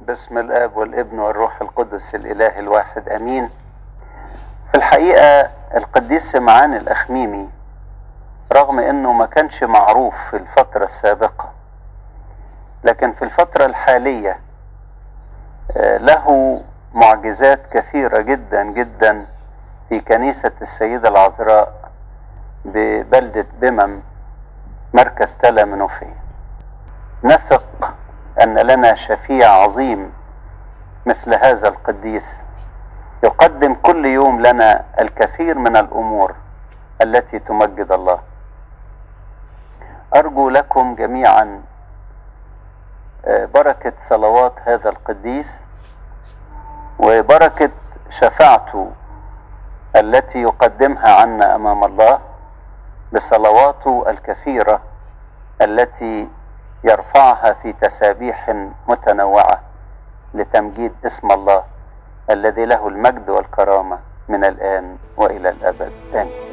باسم الاب والابن والروح القدس الاله الواحد امين في الحقيقه القديس سمعان الاخميمي رغم انه ما كانش معروف في الفتره السابقه لكن في الفتره الحاليه آه، له معجزات كثيره جدا جدا في كنيسه السيده العذراء ببلده بمم مركز تلا منوفيه نثق ان لنا شفيع عظيم مثل هذا القديس يقدم كل يوم لنا الكثير من الامور التي تمجد الله ارجو لكم جميعا آه، بركه صلوات هذا القديس وبركه شفاعته التي يقدمها عنا امام الله بصلواته الكثيره التي يرفعها في تسابيح متنوعه لتمجيد اسم الله الذي له المجد والكرامه من الان والى الابد امين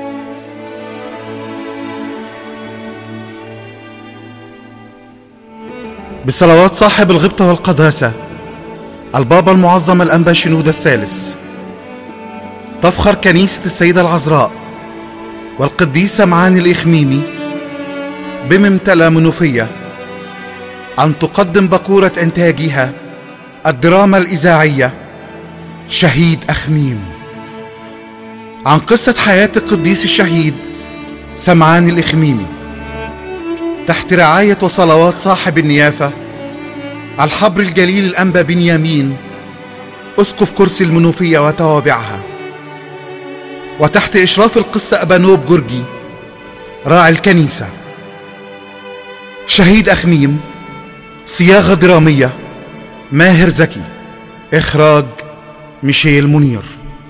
بصلوات صاحب الغبطة والقداسة البابا المعظم الأنبا شنودة الثالث تفخر كنيسة السيدة العذراء والقديسة معاني الإخميمي بممتلى منوفية أن تقدم بقورة إنتاجها الدراما الإذاعية شهيد أخميم عن قصة حياة القديس الشهيد سمعان الإخميمي تحت رعاية وصلوات صاحب النيافة الحبر الجليل الأنبا بنيامين أسقف كرسي المنوفية وتوابعها وتحت إشراف القس أبانوب جورجي راعي الكنيسة شهيد أخميم صياغة درامية ماهر زكي إخراج ميشيل منير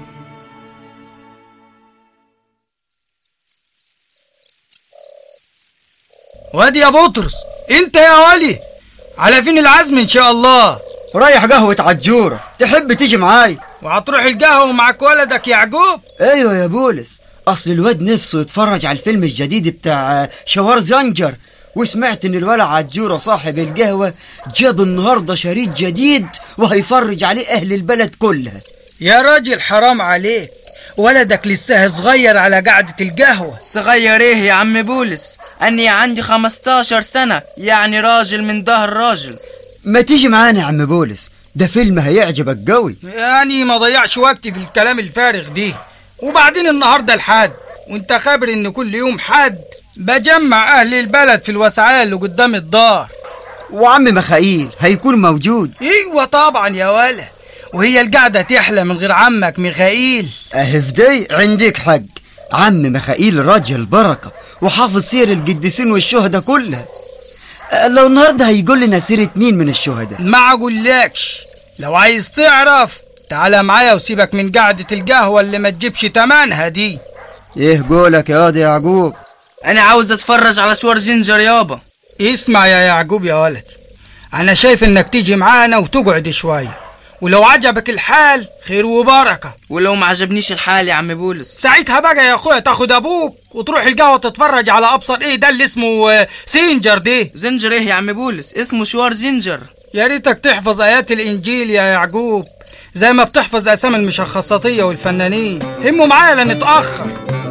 وادي يا بطرس انت يا ولي على فين العزم ان شاء الله رايح قهوة عجورة تحب تيجي معاي وهتروح القهوة معك ولدك يعقوب ايوه يا بولس اصل الواد نفسه يتفرج على الفيلم الجديد بتاع شوار زنجر وسمعت ان الولع عجورة صاحب القهوة جاب النهاردة شريط جديد وهيفرج عليه اهل البلد كلها يا راجل حرام عليك ولدك لسه صغير على قعدة القهوة صغير ايه يا عم بولس اني عندي 15 سنة يعني راجل من ظهر راجل ما تيجي معانا يا عم بولس ده فيلم هيعجبك قوي يعني ما ضيعش وقتي في الكلام الفارغ دي وبعدين النهاردة الحد وانت خابر ان كل يوم حد بجمع اهل البلد في الوسعية اللي قدام الدار وعم مخايل هيكون موجود ايوه طبعا يا ولا وهي القعدة تحلى من غير عمك ميخائيل اهي في دي عندك حق عم مخايل راجل بركة وحافظ سير القديسين والشهداء كلها أه، لو النهارده هيقول لنا سير اتنين من الشهداء ما اقولكش لو عايز تعرف تعالى معايا وسيبك من قعدة القهوة اللي ما تجيبش تمنها دي ايه قولك يا واد يا يعقوب انا عاوز اتفرج على صور زنجر يابا اسمع يا يعقوب يا ولدي انا شايف انك تيجي معانا وتقعد شوية ولو عجبك الحال خير وبركة ولو ما عجبنيش الحال يا عم بولس ساعتها بقى يا اخويا تاخد ابوك وتروح القهوة تتفرج على ابصر ايه ده اللي اسمه آه، سينجر دي زنجر ايه يا عم بولس اسمه شوار زنجر يا ريتك تحفظ ايات الانجيل يا يعقوب زي ما بتحفظ اسامي المشخصاتية والفنانين هموا معايا لا نتأخر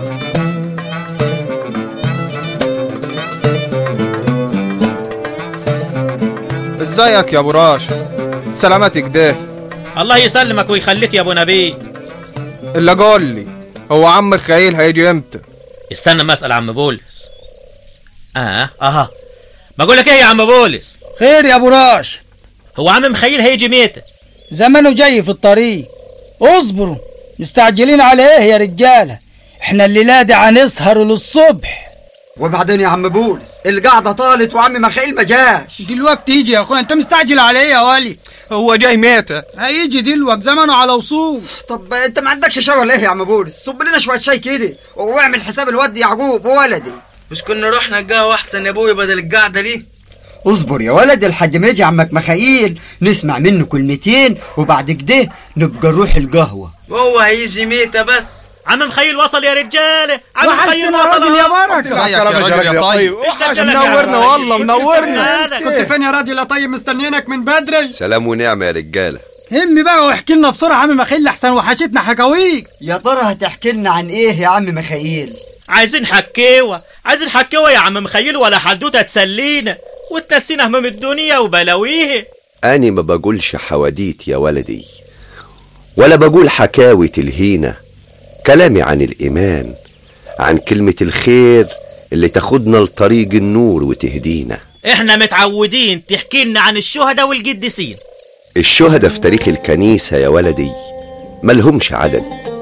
ازيك يا ابو راشد سلامتك ده الله يسلمك ويخليك يا ابو نبي اللي قول لي هو عم خيل هيجي امتى استنى ما اسال عم بولس اه اها بقول لك ايه يا عم بولس خير يا ابو راش هو عم مخيل هيجي ميتة زمانه جاي في الطريق اصبروا مستعجلين على ايه يا رجالة احنا الليلة دي هنسهر للصبح وبعدين يا عم بولس القعدة طالت وعم مخايل ما جاش دلوقتي يجي يا اخويا انت مستعجل على ايه يا ولي هو جاي ميتة هيجي دلوقتي زمانه على وصول طب انت ما عندكش شاي ولا ايه يا عم بولس صب لنا شوية شاي كده واعمل حساب الواد يعقوب وولدي مش كنا رحنا القهوة احسن يا ابوي بدل القعدة دي اصبر يا ولد لحد ما يجي عمك مخايل نسمع منه كلمتين وبعد كده نبقى نروح القهوة وهو هيجي ميتة بس عم مخيل وصل يا رجاله عم مخيل وحشتنا وصل راجل يا أهو. بركة ازيك يا راجل يا طيب اشتقت لك يا منورنا راجل. والله منورنا كنت فين يا راجل يا طيب مستنيينك من بدري سلام ونعمة يا رجالة همي بقى واحكي لنا بسرعة عم مخيل احسن وحشتنا حكاويك يا ترى هتحكي لنا عن ايه يا عم مخايل عايزين حكيوة عايزين حكيوة يا عم مخيل ولا حدوتة تسلينا وتنسينا هموم الدنيا وبلاويها أنا ما بقولش حواديت يا ولدي ولا بقول حكاوي تلهينا كلامي عن الإيمان عن كلمة الخير اللي تاخدنا لطريق النور وتهدينا احنا متعودين تحكي لنا عن الشهداء والقديسين الشهداء في تاريخ الكنيسة يا ولدي ملهمش عدد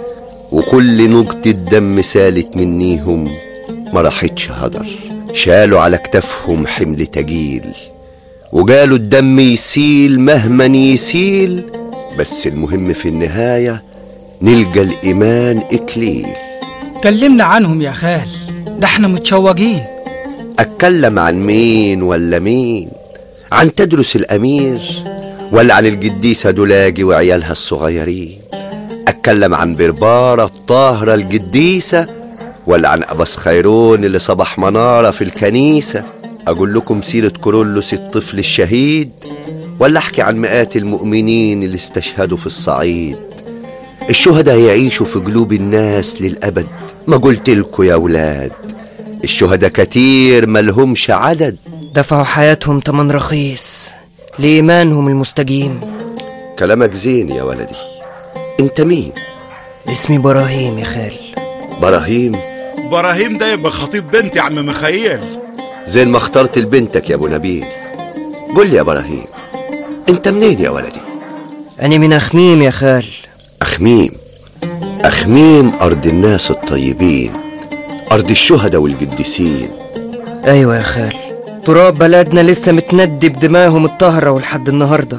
وكل نقطة دم سالت منيهم ما راحتش هدر شالوا على كتافهم حمل تجيل وقالوا الدم يسيل مهما يسيل بس المهم في النهاية نلقى الإيمان إكليل كلمنا عنهم يا خال ده احنا متشوقين أتكلم عن مين ولا مين عن تدرس الأمير ولا عن القديسة دولاجي وعيالها الصغيرين أتكلم عن بربارة الطاهرة القديسة ولا عن أباس خيرون اللي صبح منارة في الكنيسة أقول لكم سيرة كورولوس الطفل الشهيد ولا أحكي عن مئات المؤمنين اللي استشهدوا في الصعيد الشهداء يعيشوا في قلوب الناس للأبد ما قلت لكم يا ولاد الشهداء كتير ملهمش عدد دفعوا حياتهم تمن رخيص لإيمانهم المستقيم كلامك زين يا ولدي انت مين اسمي براهيم يا خال براهيم براهيم ده يبقى خطيب بنتي يا عم مخيل زين ما اخترت لبنتك يا ابو نبيل قول لي يا براهيم انت منين يا ولدي أنا من أخميم يا خال اخميم اخميم ارض الناس الطيبين ارض الشهداء والقديسين أيوة يا خال تراب بلدنا لسه متندي بدماهم الطاهرة ولحد النهاردة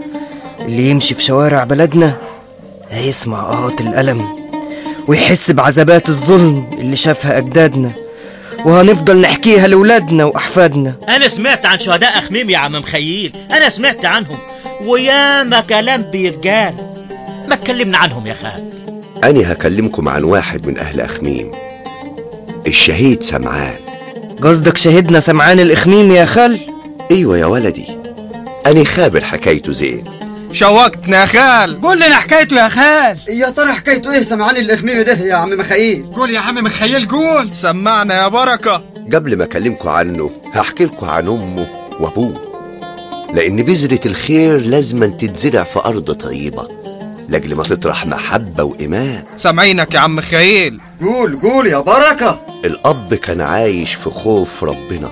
اللي يمشي في شوارع بلدنا هيسمع آهات الألم ويحس بعذابات الظلم اللي شافها أجدادنا وهنفضل نحكيها لولادنا وأحفادنا انا سمعت عن شهداء اخميم يا عم مخيل انا سمعت عنهم وياما كلام بيتقال ما تكلمنا عنهم يا خال انا هكلمكم عن واحد من اهل اخميم الشهيد سمعان قصدك شهدنا سمعان الإخميم يا خال ايوه يا ولدي انا خابر حكايته زين شوقتنا يا خال قول لنا حكايته يا خال يا ترى حكايته ايه سمعان الاخميمة ده يا عم مخايل قول يا عم مخيل قول سمعنا يا بركة قبل ما اكلمكم عنه هحكي لكم عن امه وابوه لان بذرة الخير لازما تتزرع في ارض طيبة لاجل ما تطرح محبة وايمان سامعينك يا عم خيل قول قول يا بركة الاب كان عايش في خوف ربنا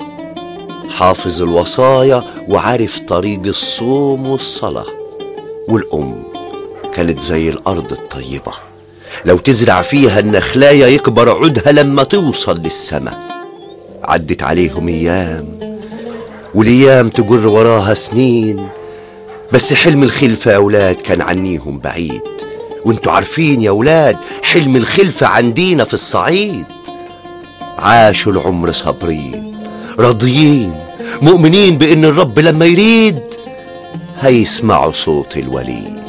حافظ الوصايا وعارف طريق الصوم والصلاة والأم كانت زي الأرض الطيبة لو تزرع فيها النخلاية يكبر عودها لما توصل للسماء عدت عليهم أيام والأيام تجر وراها سنين بس حلم الخلفة يا أولاد كان عنيهم بعيد وانتوا عارفين يا أولاد حلم الخلفة عندينا في الصعيد عاشوا العمر صابرين راضيين مؤمنين بأن الرب لما يريد هيسمعوا صوت الوليد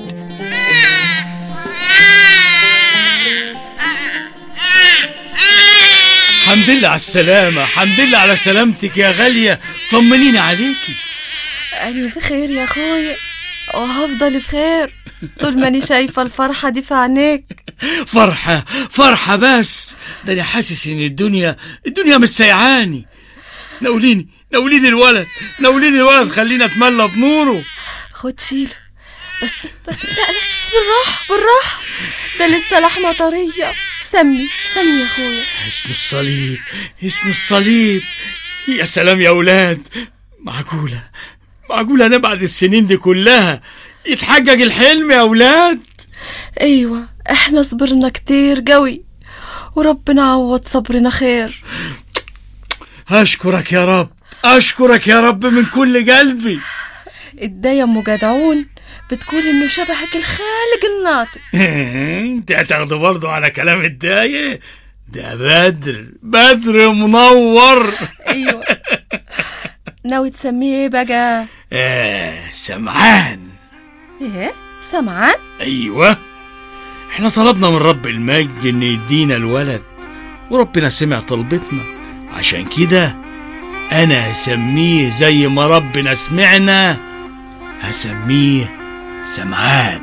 حمد لله على السلامة حمد لله على سلامتك يا غالية طمنيني عليكي أنا بخير يا أخويا وهفضل بخير طول ماني شايفة الفرحة دي في عينيك فرحة فرحة بس ده أنا حاسس إن الدنيا الدنيا مش سيعاني ناوليني ناوليني الولد ناوليني الولد خلينا اتملى بنوره خد شيله بس بس لا لا بس بالراحة بالراحة ده لسه لحمة طرية سمي سمي يا أخويا اسم الصليب اسم الصليب يا سلام يا أولاد معقولة معقولة أنا بعد السنين دي كلها يتحقق الحلم يا أولاد أيوة إحنا صبرنا كتير قوي وربنا عوض صبرنا خير أشكرك يا رب أشكرك يا رب من كل قلبي الداية أم جدعون بتقول إنه شبهك الخالق الناطق انت هتاخده برضه على كلام الداية ده بدر بدر منور أيوة ناوي تسميه ايه بقى آه سمعان ايه سمعان ايوه احنا طلبنا من رب المجد ان يدينا الولد وربنا سمع طلبتنا عشان كده انا هسميه زي ما ربنا سمعنا هسميه سمعان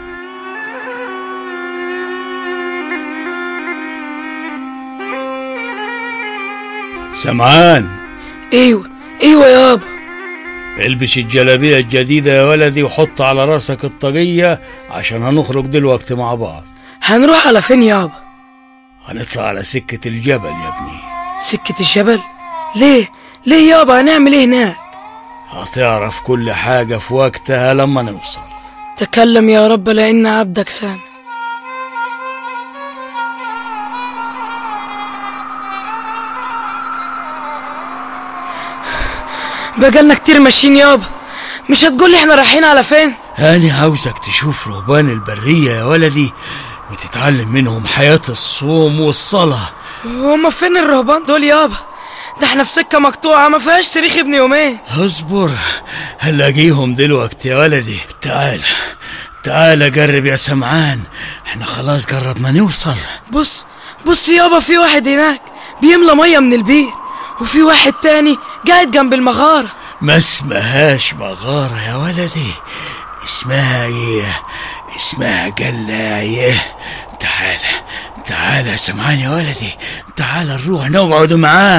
سمعان ايوه ايوه يابا البس الجلابية الجديدة يا ولدي وحط على راسك الطاقية عشان هنخرج دلوقتي مع بعض هنروح على فين يابا هنطلع على سكة الجبل يا ابني سكة الجبل ليه ليه يابا هنعمل ايه هناك هتعرف كل حاجة في وقتها لما نوصل تكلم يا رب لان عبدك سامع بقالنا كتير ماشيين يابا مش هتقولي احنا رايحين على فين أنا عاوزك تشوف رهبان البرية يا ولدي وتتعلم منهم حياة الصوم والصلاة هما فين الرهبان دول يابا ده احنا في سكة مقطوعة ما فيهاش تاريخ ابن يومين اصبر هلاقيهم دلوقتي يا ولدي تعال تعال جرب يا سمعان احنا خلاص قربنا نوصل بص بص يابا في واحد هناك بيملى مية من البير وفي واحد تاني قاعد جنب المغارة ما اسمهاش مغارة يا ولدي اسمها ايه اسمها قلاية تعال تعال يا سمعان يا ولدي تعال نروح نقعد معاه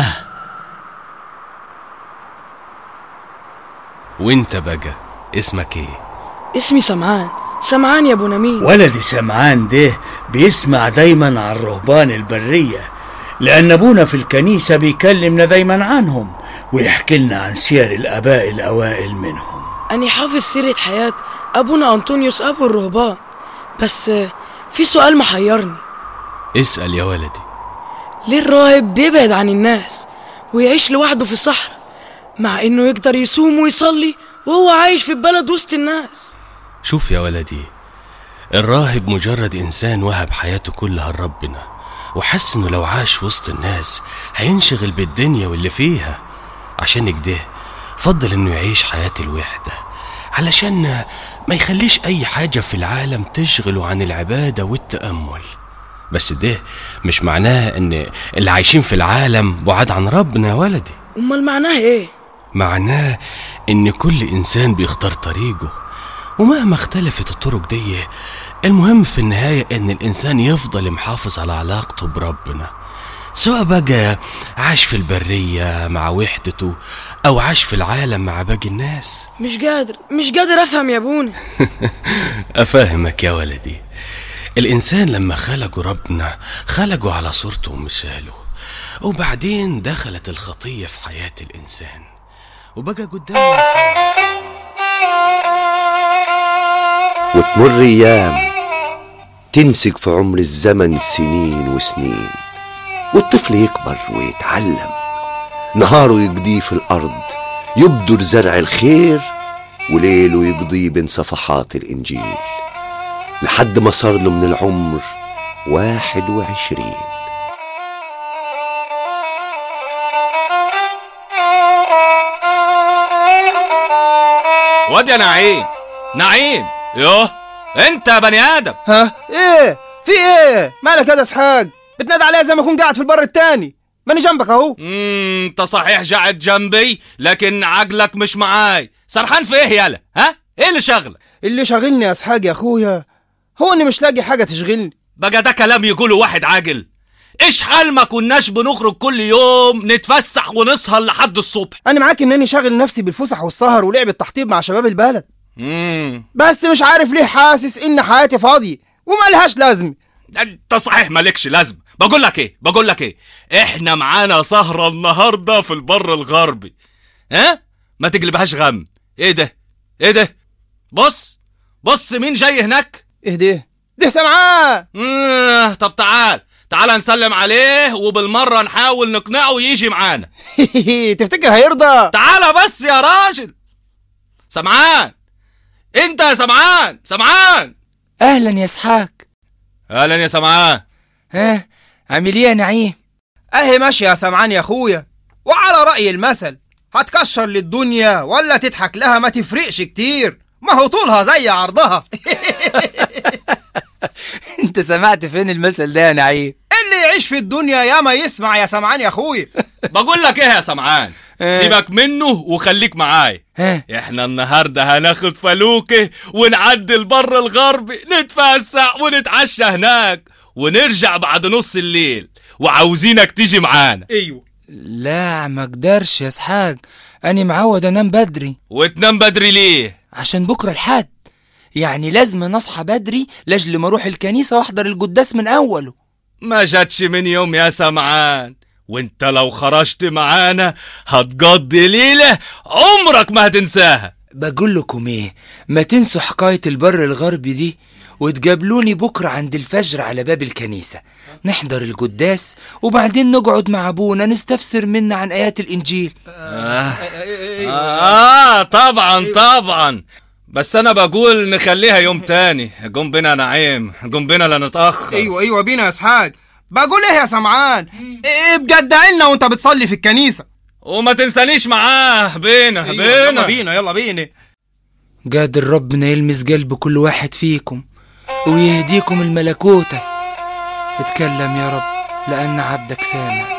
وانت بقى اسمك ايه اسمي سمعان سمعان يا ابو نميل ولدي سمعان ده بيسمع دايما عن رهبان البرية لأن أبونا في الكنيسة بيكلمنا دايما عنهم ويحكي لنا عن سير الآباء الأوائل منهم أنا حافظ سيرة حياة أبونا أنطونيوس أبو الرهبان بس آه، في سؤال محيرني اسأل يا ولدي ليه الراهب بيبعد عن الناس ويعيش لوحده في الصحراء مع إنه يقدر يصوم ويصلي وهو عايش في البلد وسط الناس شوف يا ولدي الراهب مجرد إنسان وهب حياته كلها لربنا وحس إنه لو عاش وسط الناس هينشغل بالدنيا واللي فيها عشان كده فضل إنه يعيش حياة الوحدة علشان ما يخليش أي حاجة في العالم تشغله عن العبادة والتأمل بس ده مش معناه إن اللي عايشين في العالم بعاد عن ربنا يا ولدي أمال معناه إيه؟ معناه إن كل إنسان بيختار طريقه ومهما اختلفت الطرق دي المهم في النهاية إن الإنسان يفضل محافظ على علاقته بربنا سواء بقى عاش في البرية مع وحدته أو عاش في العالم مع باقي الناس مش قادر مش قادر أفهم يا أبونا أفهمك يا ولدي الإنسان لما خلقه ربنا خلقه على صورته ومثاله وبعدين دخلت الخطية في حياة الإنسان وبقى قدامه وتمر ايام تنسج في عمر الزمن سنين وسنين والطفل يكبر ويتعلم نهاره يقضيه في الارض يبدر زرع الخير وليله يقضيه بين صفحات الانجيل لحد ما صار له من العمر واحد وعشرين واد يا نعيم نعيم يوه انت يا بني ادم ها ايه في ايه مالك يا ده اسحاق بتنادي عليا زي ما اكون قاعد في البر التاني ماني جنبك اهو امم انت صحيح قاعد جنبي لكن عقلك مش معاي سرحان في ايه يالا ها ايه اللي شغلك اللي شاغلني يا اسحاق يا اخويا هو اني مش لاقي حاجه تشغلني بقى ده كلام يقوله واحد عاقل ايش حال ما كناش بنخرج كل يوم نتفسح ونسهر لحد الصبح انا معاك انني شاغل نفسي بالفسح والسهر ولعب التحطيب مع شباب البلد امم بس مش عارف ليه حاسس ان حياتي فاضيه وملهاش لازمه انت صحيح مالكش لازمه بقول لك ايه بقول لك ايه احنا معانا سهره النهارده في البر الغربي ها ما تقلبهاش غم ايه ده ايه ده بص بص مين جاي هناك ايه ده ده سمعان آه طب تعال تعال نسلم عليه وبالمره نحاول نقنعه يجي معانا تفتكر هيرضى تعال بس يا راجل سمعان انت يا سمعان سمعان اهلا يا اسحاق اهلا يا سمعان ها عامل ايه يا نعيم اهي ماشي يا سمعان يا اخويا وعلى راي المثل هتكشر للدنيا ولا تضحك لها ما تفرقش كتير ما هو طولها زي عرضها انت سمعت فين المثل ده يا نعيم اللي يعيش في الدنيا يا ما يسمع يا سمعان يا اخويا بقول لك ايه يا سمعان إيه؟ سيبك منه وخليك معاي احنا النهارده هناخد فلوكه ونعدي البر الغربي نتفسح ونتعشى هناك ونرجع بعد نص الليل وعاوزينك تيجي معانا ايوه لا ما اقدرش يا اسحاق انا معود انام بدري وتنام بدري ليه عشان بكره الحد يعني لازم نصحى بدري لاجل ما اروح الكنيسه واحضر القداس من اوله ما جاتش من يوم يا سمعان وانت لو خرجت معانا هتقضي ليلة عمرك ما هتنساها بقول لكم ايه ما تنسوا حكايه البر الغربي دي وتقابلوني بكره عند الفجر على باب الكنيسه نحضر القداس وبعدين نقعد مع ابونا نستفسر منا عن ايات الانجيل آه, آه طبعا طبعا بس انا بقول نخليها يوم تاني قوم بينا يا نعيم قوم بينا لا نتاخر ايوه ايوه بينا يا اسحاق بقول ايه يا سمعان إيه بجد لنا وانت بتصلي في الكنيسه وما تنسانيش معاه بينا أيوة بينا يلا بينا يلا بينا قادر ربنا يلمس قلب كل واحد فيكم ويهديكم الملكوتة اتكلم يا رب لأن عبدك سامع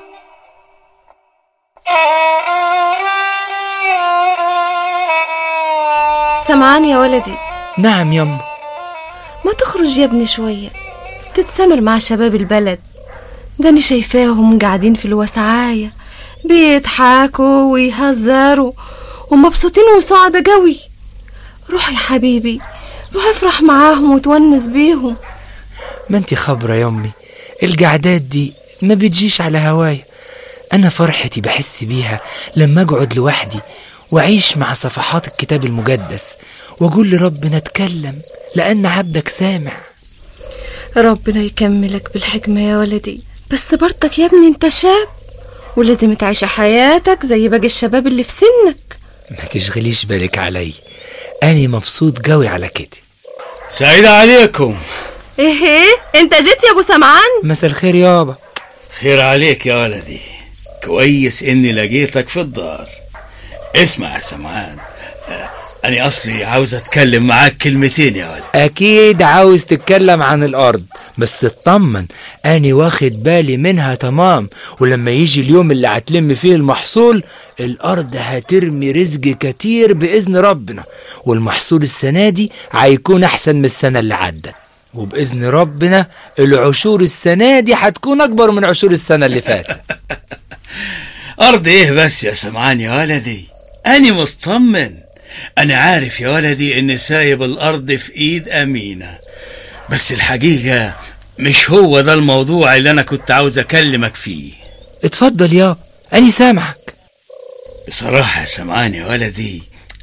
سمعان يا ولدي نعم يما ما تخرج يا ابني شوية تتسامر مع شباب البلد ده أنا شايفاهم قاعدين في الوسعاية بيضحكوا ويهزروا ومبسوطين وسعدة قوي روح يا حبيبي روح افرح معاهم وتونس بيهم ما انت خبرة يا امي القعدات دي ما بتجيش على هوايا انا فرحتي بحس بيها لما اقعد لوحدي واعيش مع صفحات الكتاب المقدس واقول لربنا اتكلم لان عبدك سامع ربنا يكملك بالحكمة يا ولدي بس برضك يا ابني انت شاب ولازم تعيش حياتك زي باقي الشباب اللي في سنك ما تشغليش بالك علي أنا مبسوط قوي على كده سعيد عليكم ايه ايه انت جيت يا ابو سمعان مساء الخير يابا خير عليك يا ولدي كويس اني لقيتك في الدار اسمع يا سمعان آه، انا اصلي عاوز اتكلم معاك كلمتين يا ولد أكيد عاوز تتكلم عن الأرض بس اطمن أنا واخد بالي منها تمام ولما يجي اليوم اللي هتلم فيه المحصول الأرض هترمي رزق كتير بإذن ربنا والمحصول السنة دي هيكون أحسن من السنة اللي عدت وبإذن ربنا العشور السنة دي هتكون أكبر من عشور السنة اللي فاتت ارض ايه بس يا سمعان يا ولدي انا مطمن انا عارف يا ولدي اني سايب الارض في ايد امينه بس الحقيقه مش هو ده الموضوع اللي انا كنت عاوز اكلمك فيه اتفضل يا أنا سامعك بصراحه يا سمعان يا ولدي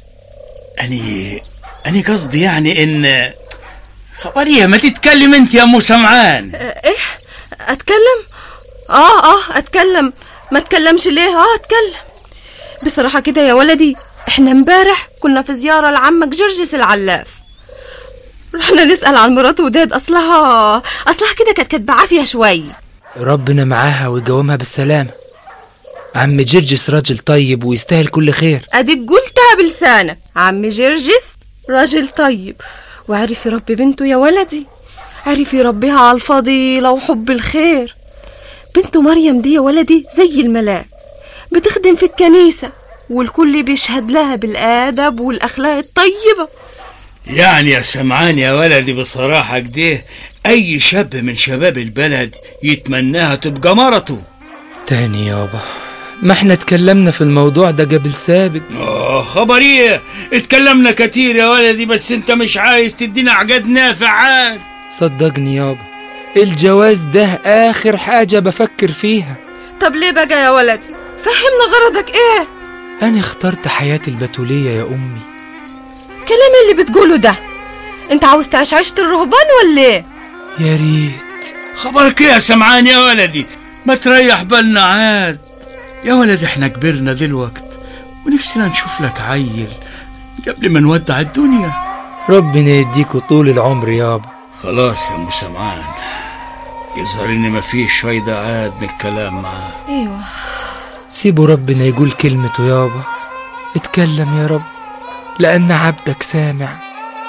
اني اني قصدي يعني ان خبريه ما تتكلم انت يا ام سمعان ايه اتكلم اه اه اتكلم ما اتكلمش ليه اه اتكلم بصراحة كده يا ولدي احنا امبارح كنا في زيارة لعمك جرجس العلاف رحنا نسأل عن مرات وداد اصلها اصلها كده كانت كاتبة عافية شوي ربنا معاها ويقومها بالسلامة عم جرجس راجل طيب ويستاهل كل خير اديك قلتها بلسانك عم جرجس راجل طيب وعرف يربي بنته يا ولدي عرف يربيها على الفضيلة وحب الخير بنته مريم دي يا ولدي زي الملاك بتخدم في الكنيسة والكل بيشهد لها بالآدب والأخلاق الطيبة يعني يا سمعان يا ولدي بصراحة كده أي شاب من شباب البلد يتمناها تبقى مرته تاني يابا ما احنا اتكلمنا في الموضوع ده قبل سابق آه خبرية اتكلمنا كتير يا ولدي بس انت مش عايز تدينا عقد نافع عاد صدقني يابا الجواز ده آخر حاجة بفكر فيها طب ليه بقى يا ولدي فهمنا غرضك ايه أنا اخترت حياة البتولية يا أمي كلام اللي بتقوله ده انت عاوز تعيش عيشة الرهبان ولا ايه يا ريت خبرك ايه يا سمعان يا ولدي ما تريح بالنا عاد يا ولد احنا كبرنا دلوقت ونفسنا نشوف لك عيل قبل ما نودع الدنيا ربنا يديكوا طول العمر يابا خلاص يا ام سمعان يظهر ان مفيش فايدة عاد من الكلام معاه ايوه سيبوا ربنا يقول كلمته يابا اتكلم يا رب لأن عبدك سامع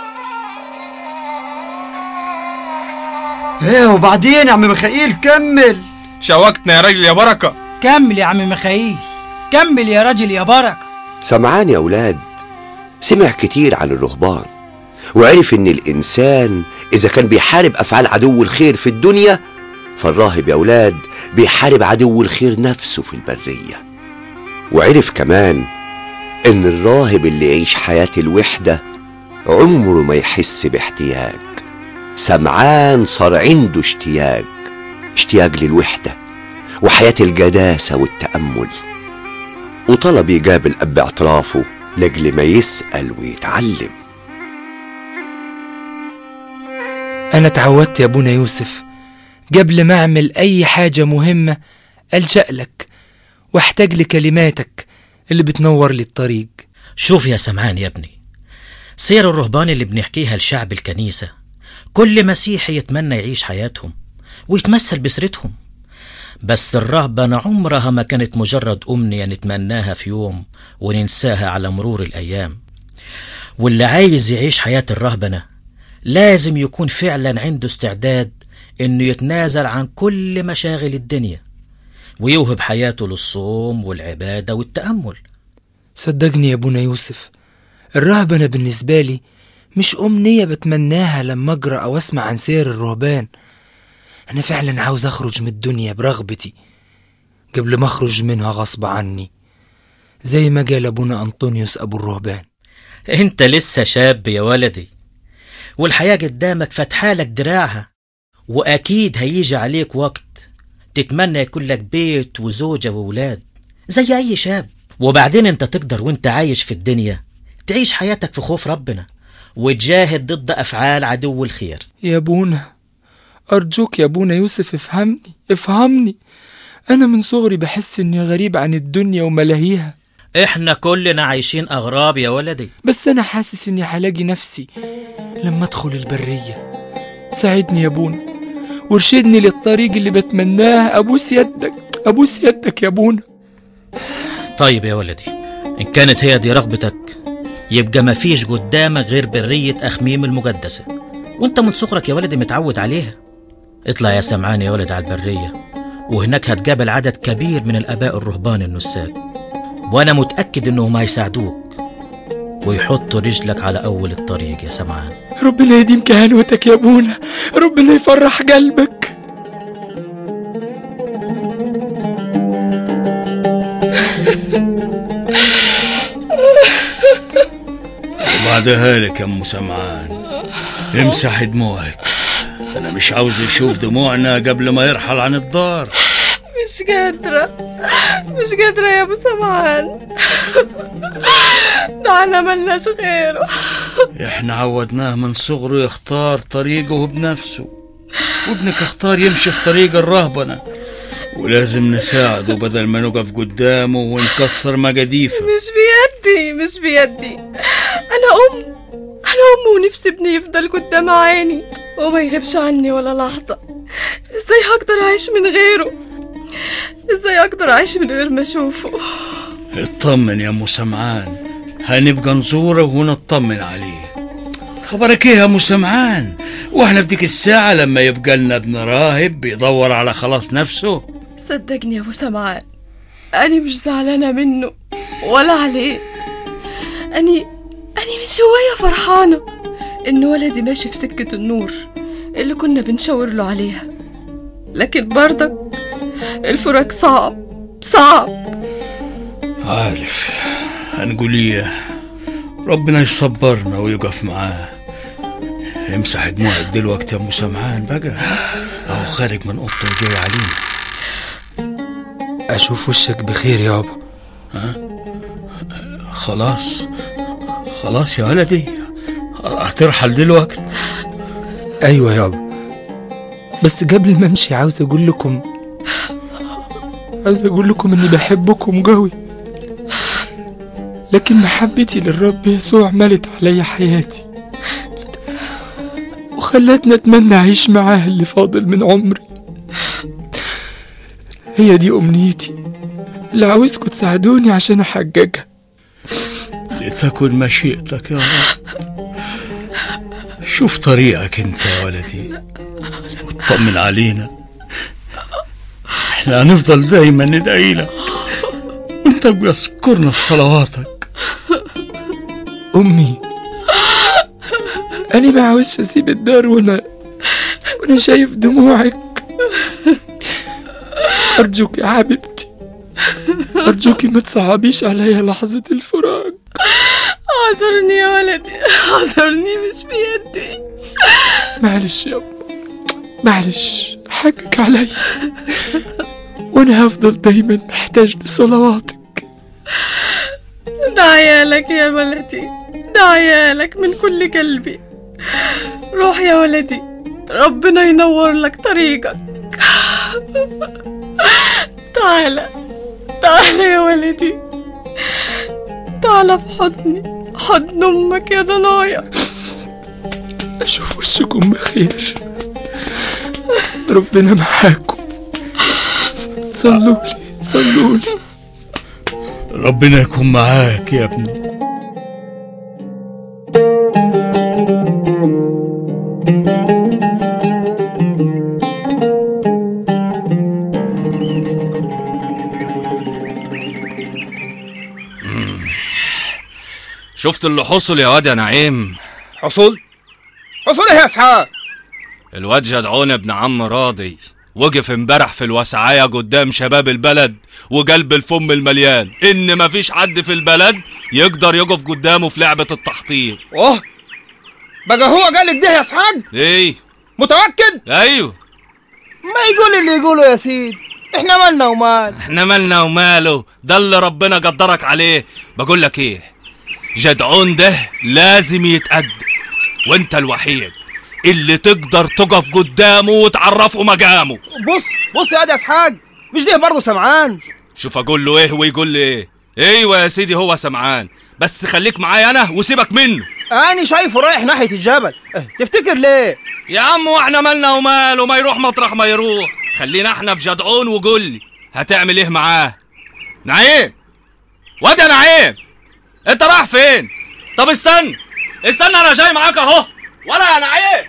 ايه وبعدين يا عم ميخائيل كمل شوقتنا يا راجل يا بركة كمل يا عم ميخائيل كمل يا راجل يا بركة سمعان يا أولاد سمع كتير عن الرهبان وعرف إن الإنسان إذا كان بيحارب أفعال عدو الخير في الدنيا فالراهب يا أولاد بيحارب عدو الخير نفسه في البرية وعرف كمان إن الراهب اللي يعيش حياة الوحدة عمره ما يحس باحتياج سمعان صار عنده اشتياق اشتياق للوحدة وحياة الجداسة والتأمل وطلب يقابل أب اعترافه لأجل ما يسأل ويتعلم أنا اتعودت يا أبونا يوسف قبل ما أعمل أي حاجة مهمة ألجأ لك واحتاج لكلماتك اللي بتنور لي الطريق شوف يا سمعان يا ابني سير الرهبان اللي بنحكيها لشعب الكنيسة كل مسيحي يتمنى يعيش حياتهم ويتمثل بسيرتهم بس الرهبنة عمرها ما كانت مجرد أمنية نتمناها في يوم وننساها على مرور الأيام واللي عايز يعيش حياة الرهبنة لازم يكون فعلا عنده استعداد إنه يتنازل عن كل مشاغل الدنيا ويوهب حياته للصوم والعبادة والتأمل صدقني يا أبونا يوسف الرهبنة بالنسبة لي مش أمنية بتمناها لما أقرأ أو أسمع عن سير الرهبان أنا فعلا عاوز أخرج من الدنيا برغبتي قبل ما أخرج منها غصب عني زي ما قال أبونا أنطونيوس أبو الرهبان انت لسه شاب يا ولدي والحياة قدامك فاتحالك دراعها وأكيد هيجي عليك وقت تتمنى يكون لك بيت وزوجة وولاد زي أي شاب وبعدين انت تقدر وانت عايش في الدنيا تعيش حياتك في خوف ربنا وتجاهد ضد أفعال عدو الخير يا أبونا أرجوك يا أبونا يوسف افهمني افهمني أنا من صغري بحس إني غريب عن الدنيا وملاهيها احنا كلنا عايشين أغراب يا ولدي بس أنا حاسس إني هلاقي نفسي لما أدخل البرية ساعدني يا أبونا وارشدني للطريق اللي بتمناه أبوس يدك أبوس يدك يا أبونا طيب يا ولدي إن كانت هي دي رغبتك يبقى مفيش قدامك غير برية أخميم المقدسة وانت من صغرك يا ولدي متعود عليها اطلع يا سمعان يا ولد على البرية وهناك هتقابل عدد كبير من الآباء الرهبان النساك وأنا متأكد إنهم هيساعدوك ويحطوا رجلك على أول الطريق يا سمعان ربنا يديم كهنوتك يا أبونا ربنا يفرح قلبك وبعدها لك يا ام سمعان امسح دموعك انا مش عاوز اشوف دموعنا قبل ما يرحل عن الدار مش قادرة مش قادرة يا أبو سمعان ده أنا ملناش غيره احنا عودناه من صغره يختار طريقه بنفسه وابنك اختار يمشي في طريق الرهبنة ولازم نساعده بدل ما نقف قدامه ونكسر مجاديفه مش بيدي مش بيدي أنا أم أنا أم ونفسي ابني يفضل قدام عيني وما يغيبش عني ولا لحظة ازاي هقدر أعيش من غيره ازاي أقدر أعيش من غير ما أشوفه اطمن يا ام سمعان هنبقى نزوره ونطمن عليه خبرك ايه يا ام سمعان واحنا في ديك الساعة لما يبقى لنا ابن راهب بيدور على خلاص نفسه صدقني يا أبو سمعان أنا مش زعلانة منه ولا عليه أني أني من جوايا فرحانة إن ولدي ماشي في سكة النور اللي كنا بنشاور له عليها لكن برضك الفراق صعب صعب عارف هنقول ايه ربنا يصبرنا ويقف معاه امسح دموعك دلوقتي يا ام سمعان بقى اهو خارج من اوضته وجاي علينا أشوف وشك بخير يابا ها خلاص خلاص يا ولدي هترحل دلوقتي أيوة يابا بس قبل ما أمشي عاوز أقول لكم عاوز أقول لكم إني بحبكم قوي لكن محبتي للرب يسوع ملت علي حياتي وخلتني أتمنى أعيش معاه اللي فاضل من عمري هي دي أمنيتي اللي عاوزكم تساعدوني عشان احققها لتكن مشيئتك يا رب شوف طريقك انت يا ولدي واطمن علينا احنا هنفضل دايما ندعي لك وانت بيذكرنا في صلواتك امي انا ما عاوزش اسيب الدار وانا وانا شايف دموعك ارجوك يا حبيبتي ارجوك ما تصعبيش عليا لحظة الفراق اعذرني يا ولدي اعذرني مش بيدي معلش يابا معلش حقك عليا وانا هفضل دايما محتاج لصلواتك ده عيالك يا ولدي ده عيالك من كل قلبي روح يا ولدي ربنا ينور لك طريقك تعالى تعالى يا ولدي تعالى في حضني حضن امك يا ضنايا اشوف وشكم بخير ربنا معاكم صلوا لي صلوا لي ربنا يكون معاك يا ابني شفت اللي حصل يا واد يا نعيم حصول حصول ايه يا اسحاق الواد جدعون ابن عم راضي وقف امبارح في الوسعاية قدام شباب البلد وقلب الفم المليان ان مفيش حد في البلد يقدر يقف قدامه في لعبة التحطيم اوه بقى هو قالك ده يا اسحاق ايه متأكد ايوه ما يقول اللي يقوله يا سيدي احنا مالنا ومال احنا مالنا وماله ده اللي ربنا قدرك عليه بقول لك ايه جدعون ده لازم يتقدم وانت الوحيد اللي تقدر تقف قدامه وتعرفه مقامه بص بص يا واد يا اسحاق مش ده برضه سمعان شوف اقول له ايه ويقول لي ايه ايوه يا سيدي هو سمعان بس خليك معايا انا وسيبك منه انا شايفه رايح ناحيه الجبل اه، تفتكر ليه يا عم واحنا مالنا وماله ما يروح مطرح ما يروح خلينا احنا في جدعون وقول لي هتعمل ايه معاه نعيم واد يا نعيم انت رايح فين طب استنى استنى انا جاي معاك اهو ولا يا نعيم